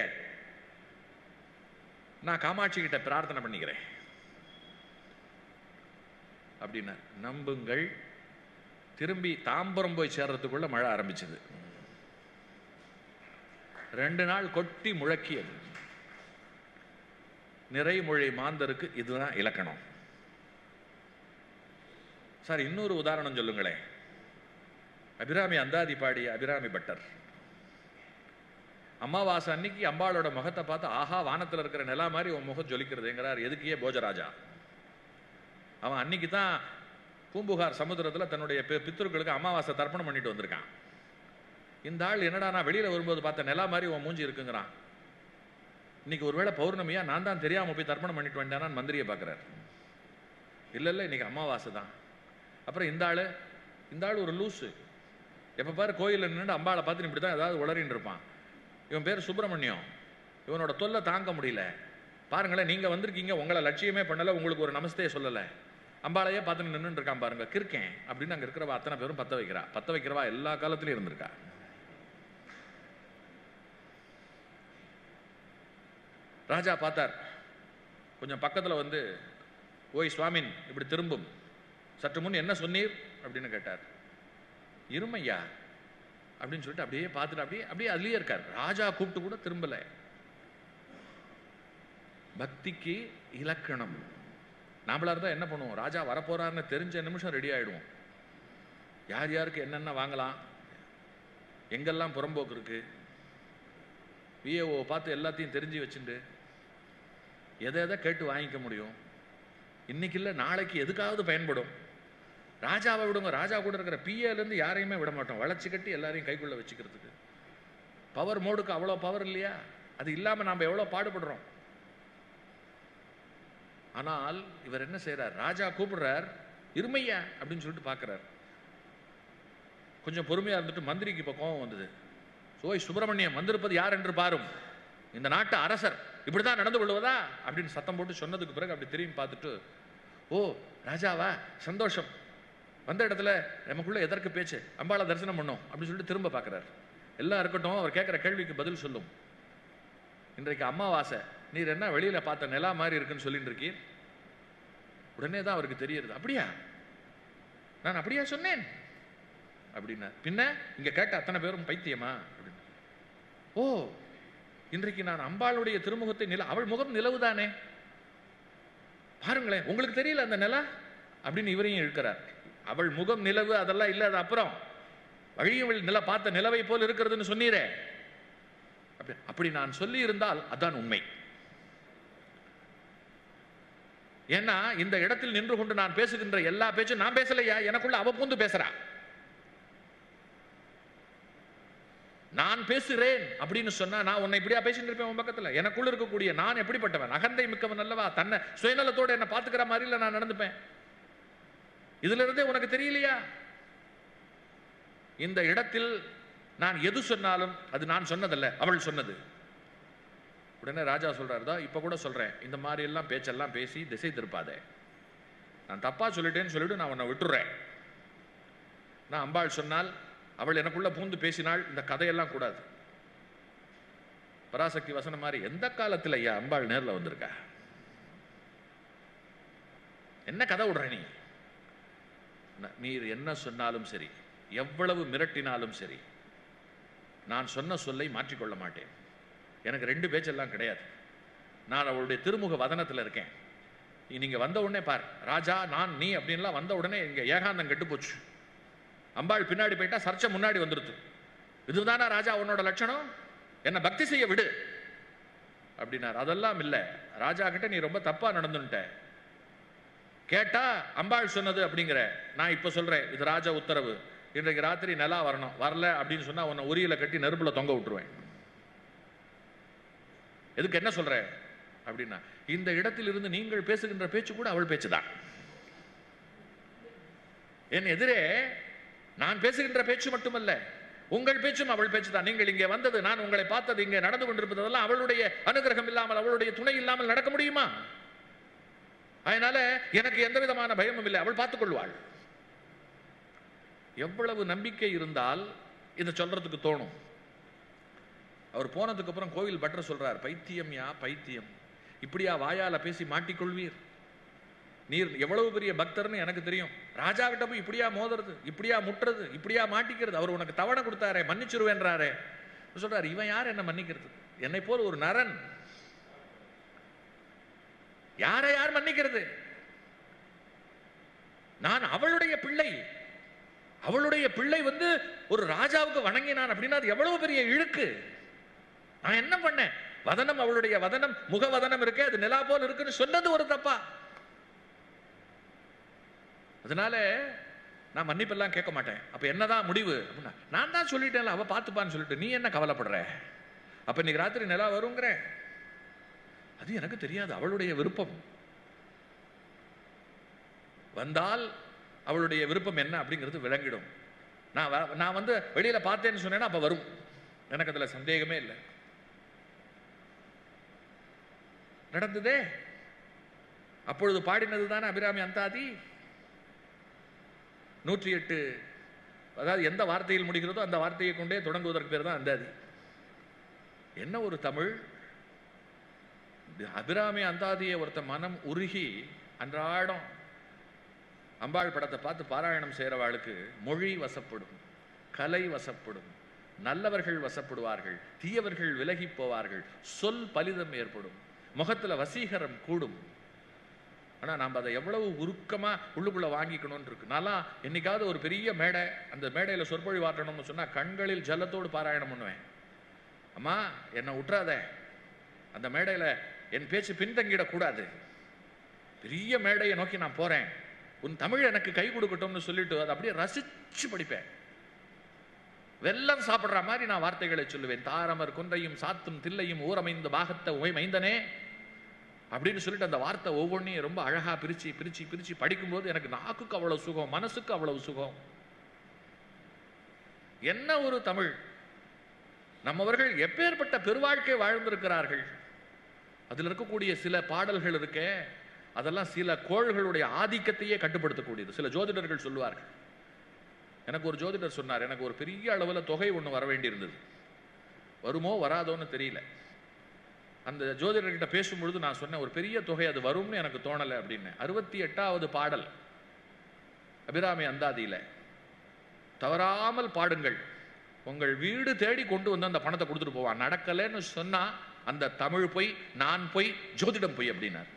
நான் காமாட்சி கிட்ட பிரார்த்தனை பண்ணிக்கிறேன் அப்படின்னா நம்புங்கள் திரும்பி தாம்பரம் போய் சேர்றதுக்குள்ள மழை ஆரம்பிச்சது ரெண்டு நாள் கொட்டி முழக்கியது நிறைமொழி மாந்தருக்கு இதுதான் இலக்கணம் சார் இன்னொரு உதாரணம் சொல்லுங்களேன் அபிராமி அந்தாதி பாடிய அபிராமி பட்டர் அமாவாசை அன்னைக்கு அம்பாளோட முகத்தை பார்த்து ஆஹா வானத்துல இருக்கிற நிலா மாதிரி உன் முகம் ஜொலிக்கிறதுங்கிறார் எதுக்கியே போஜராஜா அவன் அன்னைக்கு தான் பூம்புகார் சமுத்திரத்துல தன்னுடைய பி- பித்ருக்களுக்கு அமாவாசை தர்ப்பணம் பண்ணிட்டு வந்திருக்கான் இந்த ஆள் என்னடா நான் வெளியில வரும்போது பார்த்த நிலா மாதிரி உன் மூஞ்சி இருக்குங்கிறான் இன்னைக்கு ஒருவேளை பௌர்ணமியா நான் தான் தெரியாம போய் தர்ப்பணம் பண்ணிட்டு வந்தேனான்னு மந்திரியை பார்க்கறாரு இல்ல இல்ல இன்னைக்கு அமாவாசை தான் அப்புறம் இந்த ஆளு இந்த ஆள் ஒரு லூசு எப்ப பாரு கோயில்ல நின்று அம்பாளை பார்த்து இப்படி தான் ஏதாவது உளறின்னு இருப்பான் இவன் பேர் சுப்பிரமணியம் இவனோட தொல்லை தாங்க முடியல பாருங்களேன் நீங்க வந்திருக்கீங்க உங்களை லட்சியமே பண்ணல உங்களுக்கு ஒரு நமஸ்தே சொல்லல அம்பாளையே பார்த்து நின்றுட்டு இருக்கான் பாருங்க கிறுக்கேன் அப்படின்னு அங்க இருக்கிறவா அத்தனை பேரும் பத்த வைக்கிறா பத்த வைக்கிறவா எல்லா காலத்திலயும் இருந்திருக்கா ராஜா பார்த்தார் கொஞ்சம் பக்கத்துல வந்து ஓய் சுவாமின் இப்படி திரும்பும் சற்று முன் என்ன சொன்னீர் அப்படின்னு கேட்டார் இருமையா அப்படின்னு சொல்லிட்டு அப்படியே பார்த்துட்டு அப்படியே அப்படியே அதுலயே இருக்கார் ராஜா கூப்பிட்டு கூட திரும்பல பக்திக்கு இலக்கணம் நாமளா இருந்தா என்ன பண்ணுவோம் ராஜா வரப்போறாருன்னு தெரிஞ்ச நிமிஷம் ரெடி ஆயிடுவோம் யார் யாருக்கு என்னென்ன வாங்கலாம் எங்கெல்லாம் புறம்போக்கு இருக்கு விஏஓ பார்த்து எல்லாத்தையும் தெரிஞ்சு வச்சுண்டு எதை எதை கேட்டு வாங்கிக்க முடியும் இன்னைக்கு இல்லை நாளைக்கு எதுக்காவது பயன்படும் ராஜாவை விடுங்க ராஜா கூட இருக்கிற பிஏல இருந்து யாரையுமே விட மாட்டோம் வளைச்சு கட்டி எல்லாரையும் கைக்குள்ள வச்சுக்கிறதுக்கு பவர் மோடுக்கு அவ்வளோ பவர் இல்லையா அது இல்லாம நாம எவ்வளோ பாடுபடுறோம் ஆனால் இவர் என்ன செய்றார் ராஜா கூப்பிடுறார் இருமையா அப்படின்னு சொல்லிட்டு பார்க்கறார் கொஞ்சம் பொறுமையா இருந்துட்டு மந்திரிக்கு இப்போ கோபம் வந்தது சோய் சுப்பிரமணியம் வந்திருப்பது யார் என்று பாரும் இந்த நாட்டு அரசர் இப்படிதான் நடந்து கொள்வதா அப்படின்னு சத்தம் போட்டு சொன்னதுக்கு பிறகு அப்படி திரும்பி பார்த்துட்டு ஓ ராஜாவா சந்தோஷம் வந்த இடத்துல நமக்குள்ள எதற்கு பேச்சு அம்பாளை தரிசனம் பண்ணோம் அப்படின்னு சொல்லிட்டு திரும்ப பார்க்கறார் எல்லாம் இருக்கட்டும் அவர் கேட்குற கேள்விக்கு பதில் சொல்லும் இன்றைக்கு அமாவாசை நீர் என்ன வெளியில பார்த்த நிலா மாதிரி இருக்குன்னு சொல்லிட்டு இருக்கீர் உடனே தான் அவருக்கு தெரியுது அப்படியா நான் அப்படியா சொன்னேன் அப்படின்னா பின்ன இங்க கேட்ட அத்தனை பேரும் பைத்தியமா அப்படின்னு ஓ இன்றைக்கு நான் அம்பாளுடைய திருமுகத்தை நில அவள் முகம் நிலவுதானே பாருங்களேன் உங்களுக்கு தெரியல அந்த நிலா அப்படின்னு இவரையும் இழுக்கிறார் அவள் முகம் நிலவு அதெல்லாம் இல்ல அது அப்புறம் வழியவள் நில பார்த்த நிலவை போல் இருக்கிறதுன்னு சொன்னீரே அப்படி அப்படி நான் சொல்லி இருந்தால் அதான் உண்மை ஏன்னா இந்த இடத்தில் நின்று கொண்டு நான் பேசுகின்ற எல்லா பேச்சும் நான் பேசலையா எனக்குள்ள அவ பூந்து பேசுறா நான் பேசுகிறேன் அப்படின்னு சொன்னா நான் உன்னை இப்படியா பேசிட்டு இருப்பேன் உன் பக்கத்துல எனக்குள்ள இருக்கக்கூடிய நான் எப்படிப்பட்டவன் அகந்தை மிக்கவன் அல்லவா தன்னை சுயநலத்தோட என்ன பாத்துக்கிற மாதிரில நான் நடந்துப்பேன் இதுல இருந்தே உனக்கு தெரியலையா இந்த இடத்தில் நான் எது சொன்னாலும் அது நான் சொன்னதல்ல அவள் சொன்னது உடனே ராஜா சொல்றாருதா இப்ப கூட சொல்றேன் இந்த மாதிரி எல்லாம் பேச்செல்லாம் பேசி திசை திருப்பாதே நான் தப்பா சொல்லிட்டேன்னு சொல்லிட்டு நான் உன்னை விட்டுறேன் நான் அம்பாள் சொன்னால் அவள் எனக்குள்ள பூந்து பேசினாள் இந்த கதையெல்லாம் கூடாது பராசக்தி வசனம் மாதிரி எந்த காலத்துல ஐயா அம்பாள் நேர்ல வந்திருக்கா என்ன கதை விடுற நீ ந- நீர் என்ன சொன்னாலும் சரி எவ்வளவு மிரட்டினாலும் சரி நான் சொன்ன சொல்லை மாற்றிக்கொள்ள மாட்டேன் எனக்கு ரெண்டு பேச்செல்லாம் கிடையாது நான் அவளுடைய திருமுக வதனத்துல இருக்கேன் நீ- நீங்க வந்த உடனே பார் ராஜா நான் நீ அப்படின்லாம் வந்த உடனே இங்க ஏகாந்தம் கெட்டு போச்சு அம்பாள் பின்னாடி போயிட்டா சர்ச்சை முன்னாடி வந்துருது இதுதானா ராஜா உன்னோட லட்சணம் என்ன பக்தி செய்ய விடு அப்படின்னார் அதெல்லாம் இல்ல ராஜா கிட்ட நீ ரொம்ப தப்பா நடந்துட்ட கேட்டா அம்பாள் சொன்னது அப்படிங்கிற நான் இப்ப சொல்றேன் இது ராஜா உத்தரவு இன்றைக்கு ராத்திரி நிலா வரணும் வரல அப்படின்னு சொன்னா உன்னை உரியில கட்டி நெருப்புல தொங்க விட்டுருவேன் எதுக்கு என்ன சொல்ற அப்படின்னா இந்த இடத்தில் இருந்து நீங்கள் பேசுகின்ற பேச்சு கூட அவள் பேச்சுதான் என் எதிரே நான் பேசுகின்ற பேச்சு மட்டுமல்ல உங்கள் பேச்சும் அவள் பேச்சு தான் நீங்கள் இங்கே வந்தது நான் உங்களை பார்த்தது இங்கே நடந்து கொண்டிருப்பதெல்லாம் அவளுடைய அனுகிரகம் இல்லாமல் அவளுடைய துணை இல்லாமல் நடக்க முடியுமா அதனால எனக்கு எந்த விதமான பயமும் இல்லை அவள் பார்த்துக் கொள்வாள் எவ்வளவு நம்பிக்கை இருந்தால் இதை சொல்றதுக்கு தோணும் அவர் போனதுக்கு அப்புறம் கோவில் பட்டர் சொல்றார் பைத்தியம் யா பைத்தியம் இப்படியா வாயால பேசி மாட்டிக்கொள்வீர் நீர் எவ்வளவு பெரிய பக்தர்னு எனக்கு தெரியும் ராஜா கிட்ட போய் இப்படியா மோதுறது இப்படியா முட்டுறது இப்படியா மாட்டிக்கிறது அவர் உனக்கு தவணை கொடுத்தாரே மன்னிச்சிருவேன்றாரே சொல்றாரு இவன் யார் என்ன மன்னிக்கிறது என்னை போல் ஒரு நரன் யாரை யார் மன்னிக்கிறது நான் அவளுடைய பிள்ளை அவளுடைய பிள்ளை வந்து ஒரு ராஜாவுக்கு வணங்கினான் அப்படின்னா அது எவ்வளவு பெரிய இழுக்கு நான் என்ன பண்ணேன் வதனம் அவளுடைய வதனம் முகவதனம் இருக்கே அது நிலா போல் இருக்குன்னு சொன்னது ஒரு தப்பா அதனால நான் மன்னிப்பெல்லாம் கேட்க மாட்டேன் அப்ப என்னதான் முடிவு அப்படின்னா நான் தான் சொல்லிட்டேன்ல அவ பார்த்துப்பான்னு சொல்லிட்டு நீ என்ன கவலைப்படுற அப்ப இன்னைக்கு ராத்திரி நிலா வருங்கிற அது எனக்கு தெரியாது அவளுடைய விருப்பம் வந்தால் அவளுடைய விருப்பம் என்ன அப்படிங்கிறது விளங்கிடும் நான் வ- நான் வந்து வெளியில பார்த்தேன்னு சொன்னேன்னா அப்ப வரும் எனக்கு அதுல சந்தேகமே இல்லை நடந்ததே அப்பொழுது பாடினது தானே அபிராமி அந்தாதி நூற்றி எட்டு அதாவது எந்த வார்த்தையில் முடிகிறதோ அந்த வார்த்தையை கொண்டே தொடங்குவதற்கு பேர் தான் அந்தாதி என்ன ஒரு தமிழ் அபிராமி அந்தாதியை ஒருத்த மனம் உருகி அன்றாடம் அம்பாள் படத்தை பார்த்து பாராயணம் செய்கிறவாளுக்கு மொழி வசப்படும் கலை வசப்படும் நல்லவர்கள் வசப்படுவார்கள் தீயவர்கள் விலகி போவார்கள் சொல் பலிதம் ஏற்படும் முகத்துல வசீகரம் கூடும் ஆனா நாம் அதை எவ்வளவு உருக்கமா உள்ளுக்குள்ள வாங்கிக்கணும்னு இருக்கு நான்லாம் என்னைக்காவது ஒரு பெரிய மேடை அந்த மேடையில சொற்பொழிவாற்றணும்னு சொன்னா கண்களில் ஜலத்தோடு பாராயணம் பண்ணுவேன் அம்மா என்னை விட்டுறாத அந்த மேடையில என் பேச்சு பின்தங்கிடக்கூடாது பெரிய மேடையை நோக்கி நான் போறேன் உன் தமிழ் எனக்கு கை கொடுக்கட்டும்னு சொல்லிட்டு அதை அப்படியே ரசிச்சு படிப்பேன் வெல்லம் சாப்பிடுற மாதிரி நான் வார்த்தைகளை சொல்லுவேன் தாரமர் குன்றையும் சாத்தும் தில்லையும் ஊரமைந்த பாகத்தை உமை மைந்தனே அப்படின்னு சொல்லிட்டு அந்த வார்த்தை ஒவ்வொன்றையும் ரொம்ப அழகா பிரிச்சு பிரிச்சு பிரிச்சு படிக்கும்போது எனக்கு நாக்குக்கு அவ்வளவு சுகம் மனசுக்கு அவ்வளவு சுகம் என்ன ஒரு தமிழ் நம்மவர்கள் எப்பேற்பட்ட பெருவாழ்க்கை வாழ்ந்திருக்கிறார்கள் அதில் இருக்கக்கூடிய சில பாடல்கள் இருக்கே அதெல்லாம் சில கோள்களுடைய ஆதிக்கத்தையே கட்டுப்படுத்தக்கூடியது சில ஜோதிடர்கள் சொல்லுவார்கள் எனக்கு ஒரு ஜோதிடர் சொன்னார் எனக்கு ஒரு பெரிய அளவில் தொகை ஒன்று வர வேண்டியிருந்தது வருமோ வராதோன்னு தெரியல அந்த ஜோதிடர்கிட்ட பேசும்பொழுது நான் சொன்னேன் ஒரு பெரிய தொகை அது வரும்னு எனக்கு தோணலை அப்படின்னு அறுபத்தி எட்டாவது பாடல் அபிராமி அந்தாதியில தவறாமல் பாடுங்கள் உங்கள் வீடு தேடி கொண்டு வந்து அந்த பணத்தை கொடுத்துட்டு போவான் நடக்கலைன்னு சொன்னா அந்த தமிழ் பொய் நான் பொய் ஜோதிடம் பொய் அப்படின்னார்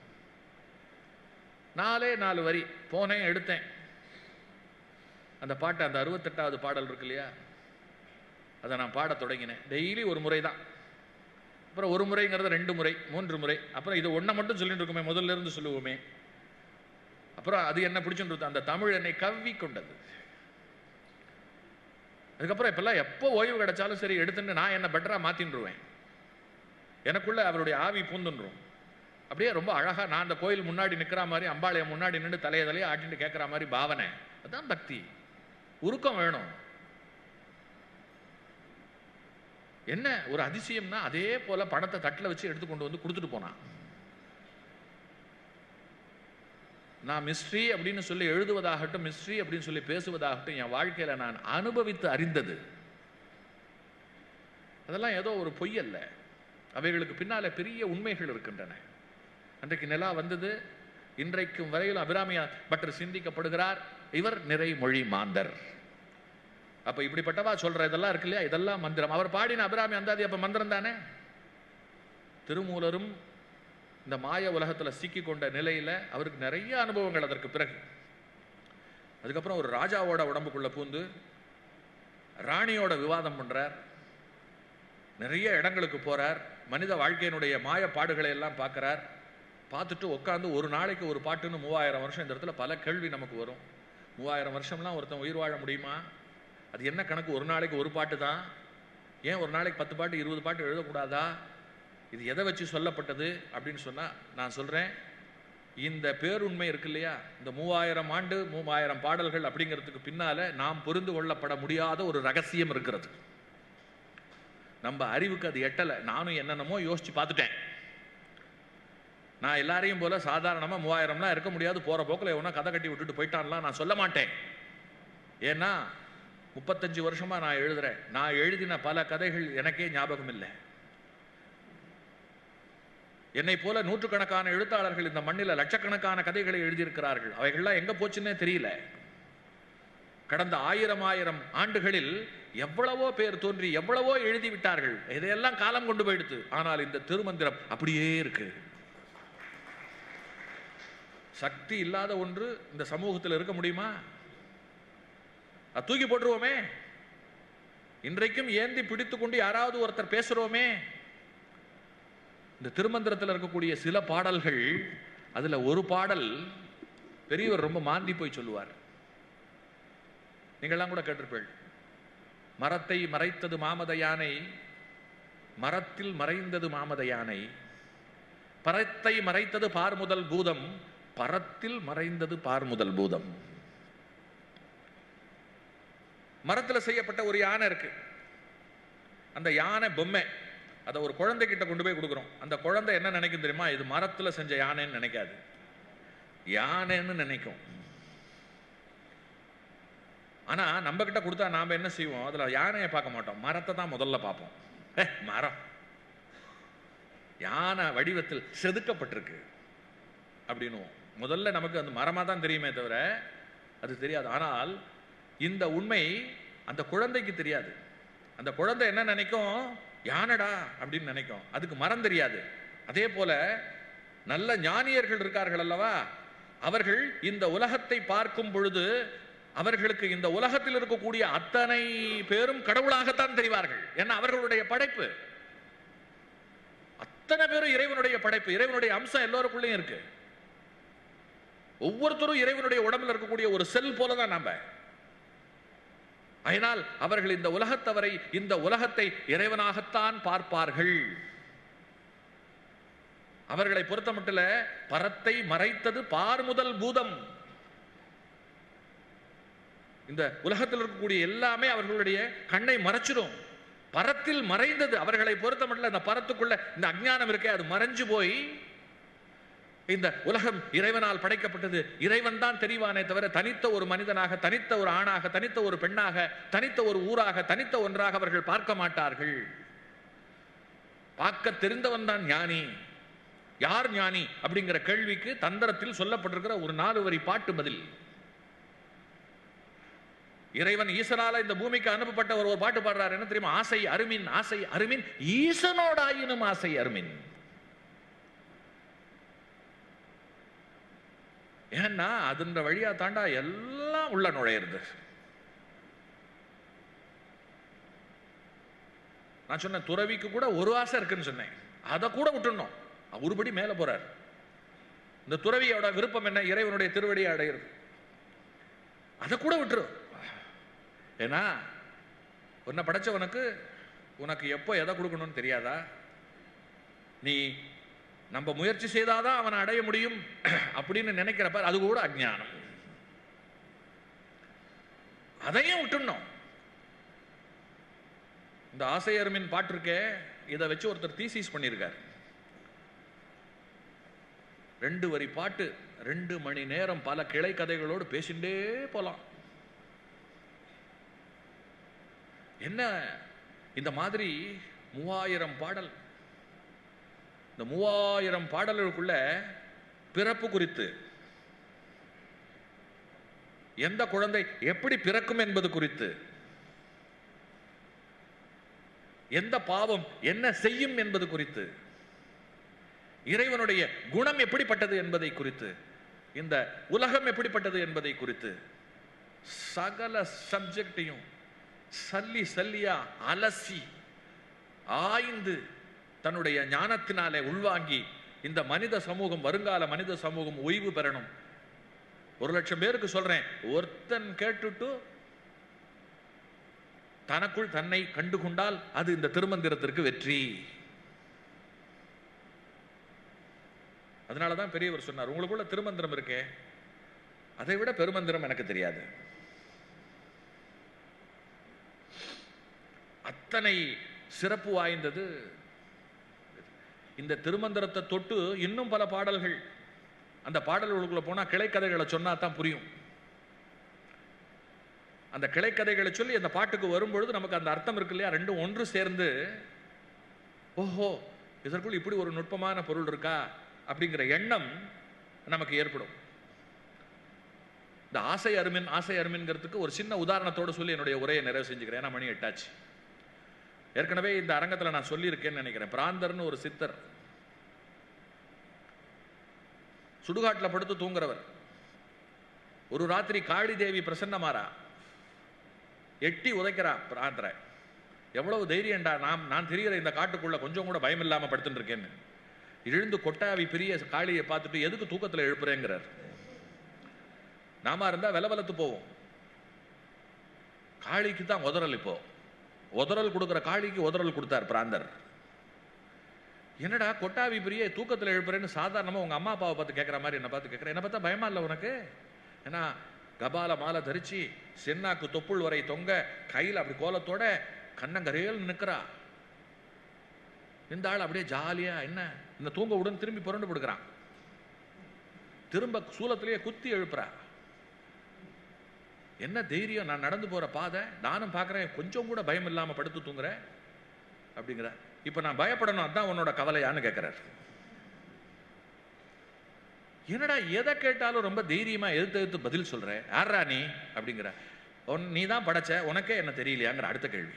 நாலே நாலு வரி போனேன் எடுத்தேன் அந்த பாட்டு அந்த அறுபத்தெட்டாவது பாடல் இருக்கு இல்லையா அதை நான் பாடத் தொடங்கினேன் டெய்லி ஒரு முறை தான் அப்புறம் ஒரு முறைங்கிறது ரெண்டு முறை மூன்று முறை அப்புறம் இது ஒன்றை மட்டும் சொல்லிட்டு இருக்குமே முதல்ல இருந்து சொல்லுவோமே அப்புறம் அது என்ன பிடிச்சுட்டு அந்த தமிழ் என்னை கவ்வி கொண்டது அதுக்கப்புறம் இப்பெல்லாம் எப்போ ஓய்வு கிடைச்சாலும் சரி எடுத்துட்டு நான் என்ன பெட்டராக மாத்தின்றுவேன் எனக்குள்ள அவருடைய ஆவி பூந்துன்றும் அப்படியே ரொம்ப அழகா நான் அந்த கோயில் முன்னாடி நிக்கிற மாதிரி அம்பாளைய முன்னாடி நின்று தலைய தலையை ஆட்டிட்டு கேட்குற மாதிரி பாவனை அதான் பக்தி உருக்கம் வேணும் என்ன ஒரு அதிசயம்னா அதே போல பணத்தை தட்டில் வச்சு எடுத்து கொண்டு வந்து கொடுத்துட்டு போனான் நான் மிஸ்ட்ரி அப்படின்னு சொல்லி எழுதுவதாகட்டும் மிஸ்ட்ரி அப்படின்னு சொல்லி பேசுவதாகட்டும் என் வாழ்க்கையில நான் அனுபவித்து அறிந்தது அதெல்லாம் ஏதோ ஒரு பொய் அல்ல அவைகளுக்கு பின்னால பெரிய உண்மைகள் இருக்கின்றன அன்றைக்கு நிலா வந்தது இன்றைக்கும் வரையிலும் அபிராமியா பட்டர் சிந்திக்கப்படுகிறார் இவர் நிறை மொழி மாந்தர் அப்ப இப்படிப்பட்டவா சொல்ற இதெல்லாம் இருக்கு இல்லையா இதெல்லாம் மந்திரம் அவர் பாடின அபிராமி அந்தாதி அப்ப மந்திரம் தானே திருமூலரும் இந்த மாய உலகத்துல சிக்கி கொண்ட நிலையில அவருக்கு நிறைய அனுபவங்கள் அதற்கு பிறகு அதுக்கப்புறம் ஒரு ராஜாவோட உடம்புக்குள்ள பூந்து ராணியோட விவாதம் பண்றார் நிறைய இடங்களுக்கு போறார் மனித வாழ்க்கையினுடைய மாயப்பாடுகளை எல்லாம் பார்க்கறார் பார்த்துட்டு உட்காந்து ஒரு நாளைக்கு ஒரு பாட்டுன்னு மூவாயிரம் வருஷம் இந்த இடத்துல பல கேள்வி நமக்கு வரும் மூவாயிரம் வருஷம்லாம் ஒருத்தன் உயிர் வாழ முடியுமா அது என்ன கணக்கு ஒரு நாளைக்கு ஒரு பாட்டு தான் ஏன் ஒரு நாளைக்கு பத்து பாட்டு இருபது பாட்டு எழுதக்கூடாதா இது எதை வச்சு சொல்லப்பட்டது அப்படின்னு சொன்னா நான் சொல்றேன் இந்த பேருண்மை இருக்கு இல்லையா இந்த மூவாயிரம் ஆண்டு மூவாயிரம் பாடல்கள் அப்படிங்கிறதுக்கு பின்னால நாம் புரிந்து கொள்ளப்பட முடியாத ஒரு ரகசியம் இருக்கிறது நம்ம அறிவுக்கு அது எட்டலை நானும் என்னென்னமோ யோசிச்சு பார்த்துட்டேன் நான் எல்லாரையும் போல சாதாரணமா மூவாயிரம்லாம் இருக்க முடியாது போற போக்கில் எவனா கதை கட்டி விட்டுட்டு போயிட்டான்லாம் நான் சொல்ல மாட்டேன் ஏன்னா முப்பத்தஞ்சு வருஷமா நான் எழுதுறேன் நான் எழுதின பல கதைகள் எனக்கே ஞாபகம் இல்லை என்னை போல நூற்றுக்கணக்கான எழுத்தாளர்கள் இந்த மண்ணில் லட்சக்கணக்கான கதைகளை எழுதியிருக்கிறார்கள் அவைகள்லாம் எங்க போச்சுன்னே தெரியல கடந்த ஆயிரம் ஆயிரம் ஆண்டுகளில் எவ்வளவோ பேர் தோன்றி எவ்வளவோ எழுதி விட்டார்கள் இதையெல்லாம் காலம் கொண்டு போயிடுத்து ஆனால் இந்த திருமந்திரம் அப்படியே இருக்கு சக்தி இல்லாத ஒன்று இந்த சமூகத்தில் இருக்க முடியுமா அது தூக்கி போட்டுருவோமே இன்றைக்கும் ஏந்தி பிடித்துக் கொண்டு யாராவது ஒருத்தர் பேசுறோமே இந்த திருமந்திரத்தில் இருக்கக்கூடிய சில பாடல்கள் அதுல ஒரு பாடல் பெரியவர் ரொம்ப மாந்தி போய் சொல்லுவார் நீங்கள்லாம் கூட கேட்டிருப்பீள் மரத்தை மறைத்தது மாமத யானை மரத்தில் மறைந்தது மாமத யானை பரத்தை மறைத்தது பார்முதல் பூதம் பரத்தில் மறைந்தது பார்முதல் பூதம் மரத்துல செய்யப்பட்ட ஒரு யானை இருக்கு அந்த யானை பொம்மை அதை ஒரு குழந்தைகிட்ட கொண்டு போய் கொடுக்குறோம் அந்த குழந்தை என்ன நினைக்கும் தெரியுமா இது மரத்துல செஞ்ச யானைன்னு நினைக்காது யானைன்னு நினைக்கும் ஆனா நம்ம கிட்ட கொடுத்தா நாம என்ன செய்வோம் அதுல யானையை பார்க்க மாட்டோம் மரத்தை தான் முதல்ல பார்ப்போம் ஏ மரம் யானை வடிவத்தில் செதுக்கப்பட்டிருக்கு அப்படின்னுவோம் முதல்ல நமக்கு அந்த மரமா தான் தெரியுமே தவிர அது தெரியாது ஆனால் இந்த உண்மை அந்த குழந்தைக்கு தெரியாது அந்த குழந்தை என்ன நினைக்கும் யானடா அப்படின்னு நினைக்கும் அதுக்கு மரம் தெரியாது அதே போல நல்ல ஞானியர்கள் இருக்கார்கள் அல்லவா அவர்கள் இந்த உலகத்தை பார்க்கும் பொழுது அவர்களுக்கு இந்த உலகத்தில் இருக்கக்கூடிய அத்தனை பேரும் கடவுளாகத்தான் தெரிவார்கள் ஏன்னா அவர்களுடைய படைப்பு அத்தனை பேரும் இறைவனுடைய படைப்பு இறைவனுடைய அம்சம் எல்லோருக்குள்ளேயும் இருக்கு ஒவ்வொருத்தரும் இறைவனுடைய உடம்புல இருக்கக்கூடிய ஒரு செல் போலதான் நாம அதனால் அவர்கள் இந்த உலகத்தவரை இந்த உலகத்தை இறைவனாகத்தான் பார்ப்பார்கள் அவர்களை பொறுத்த மட்டும் பரத்தை மறைத்தது பார்முதல் பூதம் இந்த உலகத்தில் இருக்கக்கூடிய எல்லாமே அவர்களுடைய கண்ணை மறைச்சிடும் பரத்தில் மறைந்தது அவர்களை பொறுத்த மட்டும் இந்த பரத்துக்குள்ள இந்த அஞ்ஞானம் இருக்கே அது மறைஞ்சு போய் இந்த உலகம் இறைவனால் படைக்கப்பட்டது இறைவன் தான் தெரிவானே தவிர தனித்த ஒரு மனிதனாக தனித்த ஒரு ஆணாக தனித்த ஒரு பெண்ணாக தனித்த ஒரு ஊராக தனித்த ஒன்றாக அவர்கள் பார்க்க மாட்டார்கள் பார்க்க தெரிந்தவன் தான் ஞானி யார் ஞானி அப்படிங்கிற கேள்விக்கு தந்திரத்தில் சொல்லப்பட்டிருக்கிற ஒரு நாலு வரி பாட்டு பதில் இறைவன் ஈசனால இந்த பூமிக்கு அனுப்பப்பட்ட ஒரு ஒரு பாட்டு பாடுறாரு என்ன தெரியுமா ஆசை அருமின் ஆசை அருமின் ஈசனோடாயினும் ஆசை அருமின் ஏன்னா அதுன்ற வழியா தாண்டா எல்லாம் உள்ள நுழையிறது நான் சொன்னேன் துறவிக்கு கூட ஒரு ஆசை இருக்குன்னு சொன்னேன் அதை கூட விட்டுடணும் ஒருபடி மேல போறார் இந்த துறவியோட விருப்பம் என்ன இறைவனுடைய திருவடியை அடையிறது அதை கூட விட்டுரு ஏன்னா உன்னை படைச்சவனுக்கு உனக்கு எப்போ எதை கொடுக்கணும்னு தெரியாதா நீ நம்ம முயற்சி செய்தாதான் அவனை அடைய முடியும் அப்படின்னு நினைக்கிறப்ப அது கூட அஜ்ஞானம் அதையும் விட்டுணும் இந்த ஆசையருமின் பாட்டு இருக்கே இதை வச்சு ஒருத்தர் தீசிஸ் பண்ணியிருக்கார் ரெண்டு வரி பாட்டு ரெண்டு மணி நேரம் பல கிளை கதைகளோடு பேசிண்டே போலாம் என்ன இந்த மாதிரி மூவாயிரம் பாடல் இந்த மூவாயிரம் பாடல்களுக்குள்ள பிறப்பு குறித்து எந்த குழந்தை எப்படி பிறக்கும் என்பது குறித்து எந்த பாவம் என்ன செய்யும் என்பது குறித்து இறைவனுடைய குணம் எப்படிப்பட்டது என்பதை குறித்து இந்த உலகம் எப்படிப்பட்டது என்பதை குறித்து சகல சப்ஜெக்டையும் சல்லி சல்லியா அலசி ஆய்ந்து தன்னுடைய ஞானத்தினாலே உள்வாங்கி இந்த மனித சமூகம் வருங்கால மனித சமூகம் ஓய்வு பெறணும் ஒரு லட்சம் பேருக்கு சொல்றேன் ஒருத்தன் கேட்டுட்டு தனக்குள் தன்னை கண்டு கொண்டால் அது இந்த திருமந்திரத்திற்கு வெற்றி அதனாலதான் பெரியவர் சொன்னார் உங்களுக்குள்ள திருமந்திரம் இருக்கே அதை விட பெருமந்திரம் எனக்கு தெரியாது அத்தனை சிறப்பு வாய்ந்தது இந்த திருமந்திரத்தை தொட்டு இன்னும் பல பாடல்கள் அந்த பாடல்களுக்குள்ள போனா கிளைக்கதைகளை சொன்னா தான் புரியும் அந்த கிளைக்கதைகளை சொல்லி அந்த பாட்டுக்கு வரும்பொழுது நமக்கு அந்த அர்த்தம் இருக்கு இல்லையா ரெண்டும் ஒன்று சேர்ந்து ஓஹோ இதற்குள் இப்படி ஒரு நுட்பமான பொருள் இருக்கா அப்படிங்கிற எண்ணம் நமக்கு ஏற்படும் இந்த ஆசை அருமின் ஆசை அருமின்கிறதுக்கு ஒரு சின்ன உதாரணத்தோட சொல்லி என்னுடைய உரையை நிறைவு செஞ்சுக்கிறேன் ஏன்னா மணி எட்டாச்சு ஏற்கனவே இந்த அரங்கத்தில் நான் சொல்லியிருக்கேன்னு நினைக்கிறேன் பிராந்தர்னு ஒரு சித்தர் சுடுகாட்டில் படுத்து தூங்குறவர் ஒரு ராத்திரி காளி தேவி பிரசன்னமாரா எட்டி உதைக்கிறா பிராந்தரை எவ்வளவு தைரியம்டா நான் நான் தெரிகிற இந்த காட்டுக்குள்ள கொஞ்சம் கூட பயம் இல்லாம படுத்துட்டு இருக்கேன்னு எழுந்து கொட்டாவி பெரிய காளியை பார்த்துட்டு எதுக்கு தூக்கத்தில் எழுப்புறேங்கிறார் நாம இருந்தா விலவலத்து போவோம் காளிக்கு தான் உதறல் இப்போ உதறல் கொடுக்குற காளிக்கு உதறல் கொடுத்தார் பிராந்தர் என்னடா கொட்டாவி பிரிய தூக்கத்தில் எழுப்புறேன்னு சாதாரணமாக உங்க அம்மா அப்பாவை பார்த்து கேட்குற மாதிரி என்ன பார்த்து கேட்குறேன் என்ன பார்த்தா பயமா இல்லை உனக்கு ஏன்னா கபால மாலை தரிச்சு சென்னாக்கு தொப்புள் வரை தொங்க கையில் அப்படி கோலத்தோட கண்ணங்கரையில் நிற்கிறா இந்த ஆள் அப்படியே ஜாலியா என்ன இந்த தூங்க உடன் திரும்பி புரண்டு படுக்கிறான் திரும்ப சூலத்திலேயே குத்தி எழுப்புறா என்ன தைரியம் நான் நடந்து போற பாதை நானும் பார்க்குறேன் கொஞ்சம் கூட பயம் இல்லாம படுத்து தூங்குறேன் அப்படிங்கிற இப்ப நான் பயப்படணும் அதான் உன்னோட கவலையான்னு கேட்கிறார் என்னடா எதை கேட்டாலும் ரொம்ப தைரியமா எதிர்த்து எதிர்த்து பதில் சொல்ற யாரா நீ அப்படிங்கிற உன் நீ தான் படைச்ச உனக்கே என்ன தெரியலையாங்கிற அடுத்த கேள்வி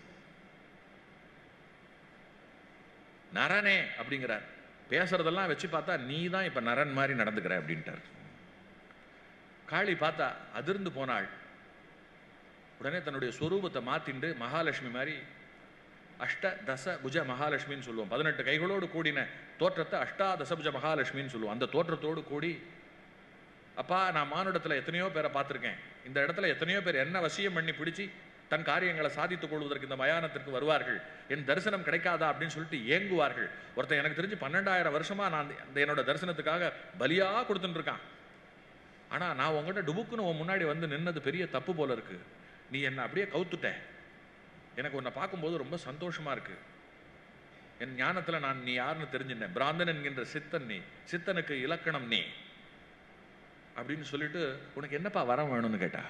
நரனே அப்படிங்கிறார் பேசுறதெல்லாம் வச்சு பார்த்தா நீ தான் இப்ப நரன் மாதிரி நடந்துக்கிற அப்படின்ட்டார் காளி பார்த்தா அதிர்ந்து போனாள் உடனே தன்னுடைய ஸ்வரூபத்தை மாத்திண்டு மகாலட்சுமி மாதிரி அஷ்ட தச புஜ மகாலட்சுமின்னு சொல்லுவோம் பதினெட்டு கைகளோடு கூடின தோற்றத்தை அஷ்டாதசபுஜ மகாலட்சுமின்னு சொல்லுவோம் அந்த தோற்றத்தோடு கூடி அப்பா நான் மானுடத்தில் எத்தனையோ பேரை பார்த்துருக்கேன் இந்த இடத்துல எத்தனையோ பேர் என்ன வசியம் பண்ணி பிடிச்சி தன் காரியங்களை சாதித்துக் கொள்வதற்கு இந்த மயானத்திற்கு வருவார்கள் என் தரிசனம் கிடைக்காதா அப்படின்னு சொல்லிட்டு ஏங்குவார்கள் ஒருத்தன் எனக்கு தெரிஞ்சு பன்னெண்டாயிரம் வருஷமா நான் இந்த என்னோட தரிசனத்துக்காக பலியா கொடுத்துட்டு இருக்கான் ஆனா நான் உங்ககிட்ட டுபுக்குன்னு உன் முன்னாடி வந்து நின்னது பெரிய தப்பு போல இருக்கு நீ என்னை அப்படியே கவுத்துட்ட எனக்கு உன்னை பார்க்கும்போது ரொம்ப சந்தோஷமா இருக்கு என் ஞானத்துல நான் நீ யாருன்னு தெரிஞ்சினேன் பிராந்தன் என்கின்ற சித்தன் நீ சித்தனுக்கு இலக்கணம் நீ அப்படின்னு சொல்லிட்டு உனக்கு என்னப்பா வரம் வேணும்னு கேட்டா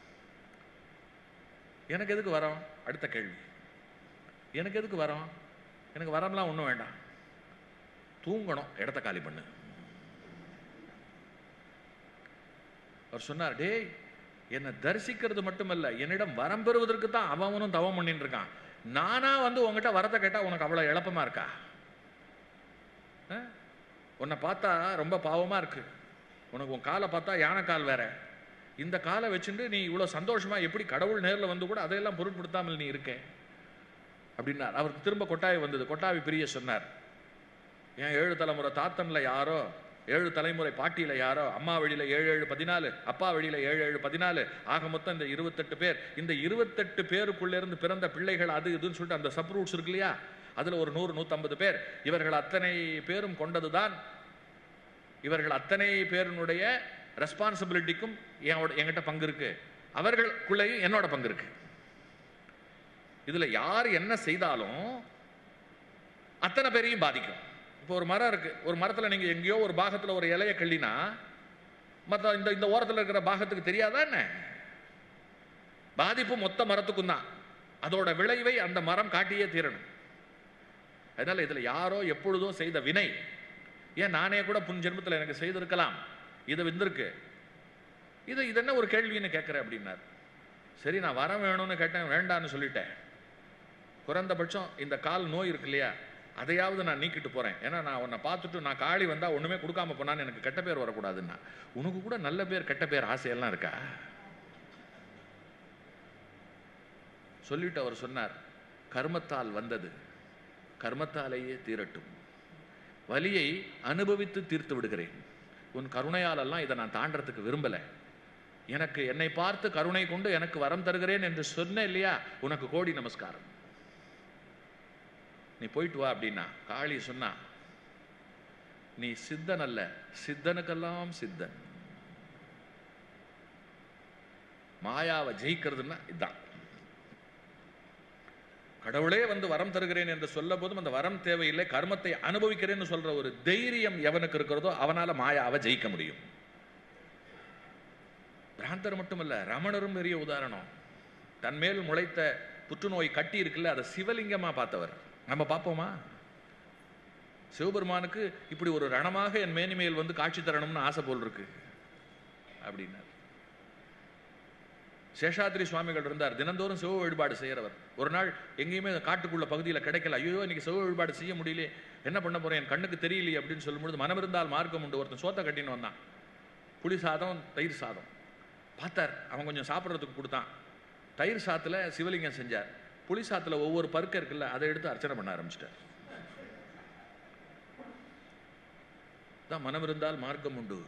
எனக்கு எதுக்கு வரோம் அடுத்த கேள்வி எனக்கு எதுக்கு வரோம் எனக்கு வரம்லாம் ஒன்றும் வேண்டாம் தூங்கணும் இடத்த காலி பண்ணு அவர் சொன்னார் டேய் என்னை தரிசிக்கிறது மட்டுமல்ல என்னிடம் வரம் பெறுவதற்கு தான் அவனும் தவம் பண்ணிட்டு இருக்கான் நானா வந்து உங்ககிட்ட வரத்தை கேட்டா உனக்கு அவ்வளவு எளப்பமா இருக்கா அஹ்? உன்னை பார்த்தா ரொம்ப பாவமா இருக்கு உனக்கு உன் காலை பார்த்தா யானை கால் வேற இந்த காலை வச்சுட்டு நீ இவ்வளவு சந்தோஷமா எப்படி கடவுள் நேர்ல வந்து கூட அதையெல்லாம் பொருட்படுத்தாமல் நீ இருக்க அப்படின்னார் அவருக்கு திரும்ப கொட்டாவி வந்தது கொட்டாவி பிரிய சொன்னார் ஏன் ஏழு தலைமுறை தாத்தன்ல யாரோ ஏழு தலைமுறை பாட்டியில யாரோ அம்மா வழியில ஏழு ஏழு பதினாலு அப்பா வழியில ஏழு ஏழு பதினாலு ஆக மொத்தம் இந்த இருபத்தெட்டு பேர் இந்த இருபத்தெட்டு பேருக்குள்ள இருந்து பிறந்த பிள்ளைகள் அது இதுன்னு சொல்லிட்டு அந்த சப் ரூட்ஸ் இருக்கு இல்லையா அதுல ஒரு நூறு நூத்தம்பது பேர் இவர்கள் அத்தனை பேரும் கொண்டதுதான் இவர்கள் அத்தனை பேருனுடைய ரெஸ்பான்சிபிலிட்டிக்கும் என்னோட என்கிட்ட பங்கு இருக்கு அவர்களுக்குள்ளேயும் என்னோட பங்கு இருக்கு இதுல யார் என்ன செய்தாலும் அத்தனை பேரையும் பாதிக்கும் இப்போ ஒரு மரம் இருக்கு ஒரு மரத்துல நீங்க எங்கேயோ ஒரு பாகத்துல ஒரு இலைய கிள்ளினா மற்ற இந்த இந்த ஓரத்துல இருக்கிற பாகத்துக்கு தெரியாதா என்ன பாதிப்பு மொத்த மரத்துக்கும் தான் அதோட விளைவை அந்த மரம் காட்டியே தீரணும் அதனால இதுல யாரோ எப்பொழுதோ செய்த வினை ஏன் நானே கூட புன் ஜென்மத்தில் எனக்கு செய்திருக்கலாம் இது வந்திருக்கு இது இது என்ன ஒரு கேள்வின்னு கேட்குறேன் அப்படின்னார் சரி நான் வர வேணும்னு கேட்டேன் வேண்டான்னு சொல்லிட்டேன் குறைந்தபட்சம் இந்த கால் நோய் இருக்கு இல்லையா அதையாவது நான் நீக்கிட்டு போறேன் ஏன்னா நான் உன்னை பார்த்துட்டு நான் காளி வந்தா ஒண்ணுமே கொடுக்காம போனான்னு எனக்கு கெட்ட பேர் வரக்கூடாதுன்னா உனக்கு கூட நல்ல பேர் கெட்ட பேர் ஆசையெல்லாம் இருக்கா சொல்லிட்டு அவர் சொன்னார் கர்மத்தால் வந்தது கர்மத்தாலேயே தீரட்டும் வலியை அனுபவித்து தீர்த்து விடுகிறேன் உன் கருணையாலெல்லாம் இதை நான் தாண்டறதுக்கு விரும்பல எனக்கு என்னை பார்த்து கருணை கொண்டு எனக்கு வரம் தருகிறேன் என்று சொன்ன இல்லையா உனக்கு கோடி நமஸ்காரம் நீ போயிட்டு வா அப்படின்னா காளி சொன்னா நீ சித்தன் அல்ல சித்தனுக்கெல்லாம் சித்தன் மாயாவை ஜெயிக்கிறதுன்னா இதுதான் கடவுளே வந்து வரம் தருகிறேன் என்று சொல்ல போதும் அந்த வரம் தேவையில்லை கர்மத்தை அனுபவிக்கிறேன்னு சொல்ற ஒரு தைரியம் எவனுக்கு இருக்கிறதோ அவனால மாயாவை ஜெயிக்க முடியும் பிராந்தர் மட்டுமல்ல ரமணரும் பெரிய உதாரணம் தன்மேல் முளைத்த புற்றுநோய் கட்டி இருக்குல்ல அதை சிவலிங்கமா பார்த்தவர் நம்ம பார்ப்போமா சிவபெருமானுக்கு இப்படி ஒரு ரணமாக என் மேனிமேல் வந்து காட்சி தரணும்னு ஆசை போல் இருக்கு அப்படின்னார் சேஷாத்ரி சுவாமிகள் இருந்தார் தினந்தோறும் சிவ வழிபாடு செய்கிறவர் ஒரு நாள் எங்கேயுமே காட்டுக்குள்ள பகுதியில் கிடைக்கல ஐயோ இன்னைக்கு சிவ வழிபாடு செய்ய முடியல என்ன பண்ண போறேன் என் கண்ணுக்கு தெரியலையே அப்படின்னு சொல்லும்பொழுது மனம் இருந்தால் மார்க்கம் உண்டு ஒருத்தன் சோத்தை கட்டின்னு வந்தான் புளி சாதம் தயிர் சாதம் பார்த்தார் அவன் கொஞ்சம் சாப்பிட்றதுக்கு கொடுத்தான் தயிர் சாத்துல சிவலிங்கம் செஞ்சார் புளி சாத்துல ஒவ்வொரு பருக்க இருக்குல்ல அதை எடுத்து அர்ச்சனை பண்ண ஆரம்பிச்சிட்டார் தான் மனம் இருந்தால் மார்க்கம் உண்டு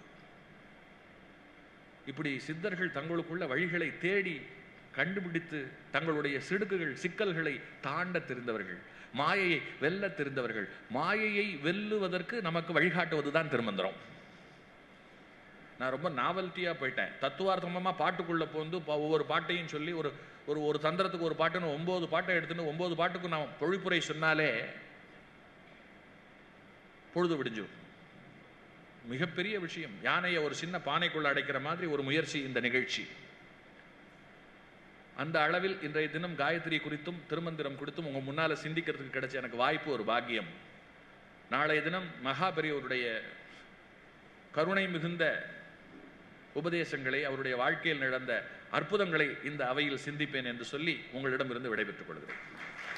இப்படி சித்தர்கள் தங்களுக்குள்ள வழிகளை தேடி கண்டுபிடித்து தங்களுடைய சிடுக்குகள் சிக்கல்களை தாண்ட தெரிந்தவர்கள் மாயையை வெல்ல தெரிந்தவர்கள் மாயையை வெல்லுவதற்கு நமக்கு வழிகாட்டுவதுதான் திருமந்திரம் நான் ரொம்ப நாவல்ட்டியாக போயிட்டேன் தத்துவார்த்தமாக பாட்டுக்குள்ளே போந்து ப- ஒவ்வொரு பாட்டையும் சொல்லி ஒரு ஒரு ஒரு தந்திரத்துக்கு ஒரு பாட்டுன்னு ஒம்பது பாட்டை எடுத்துன்னு ஒம்பது பாட்டுக்கு நான் பொழிப்புரை சொன்னாலே பொழுது விடிஞ்சு மிகப்பெரிய விஷயம் யானையை ஒரு சின்ன பானைக்குள்ள அடைக்கிற மாதிரி ஒரு முயற்சி இந்த நிகழ்ச்சி அந்த அளவில் இன்றைய தினம் காயத்ரி குறித்தும் திருமந்திரம் குறித்தும் உங்க முன்னால சிந்திக்கிறதுக்கு கிடைச்ச எனக்கு வாய்ப்பு ஒரு பாக்கியம் நாளைய தினம் மகா பெரியவருடைய கருணை மிகுந்த உபதேசங்களை அவருடைய வாழ்க்கையில் நடந்த அற்புதங்களை இந்த அவையில் சிந்திப்பேன் என்று சொல்லி உங்களிடமிருந்து விடைபெற்றுக் கொள்கிறேன்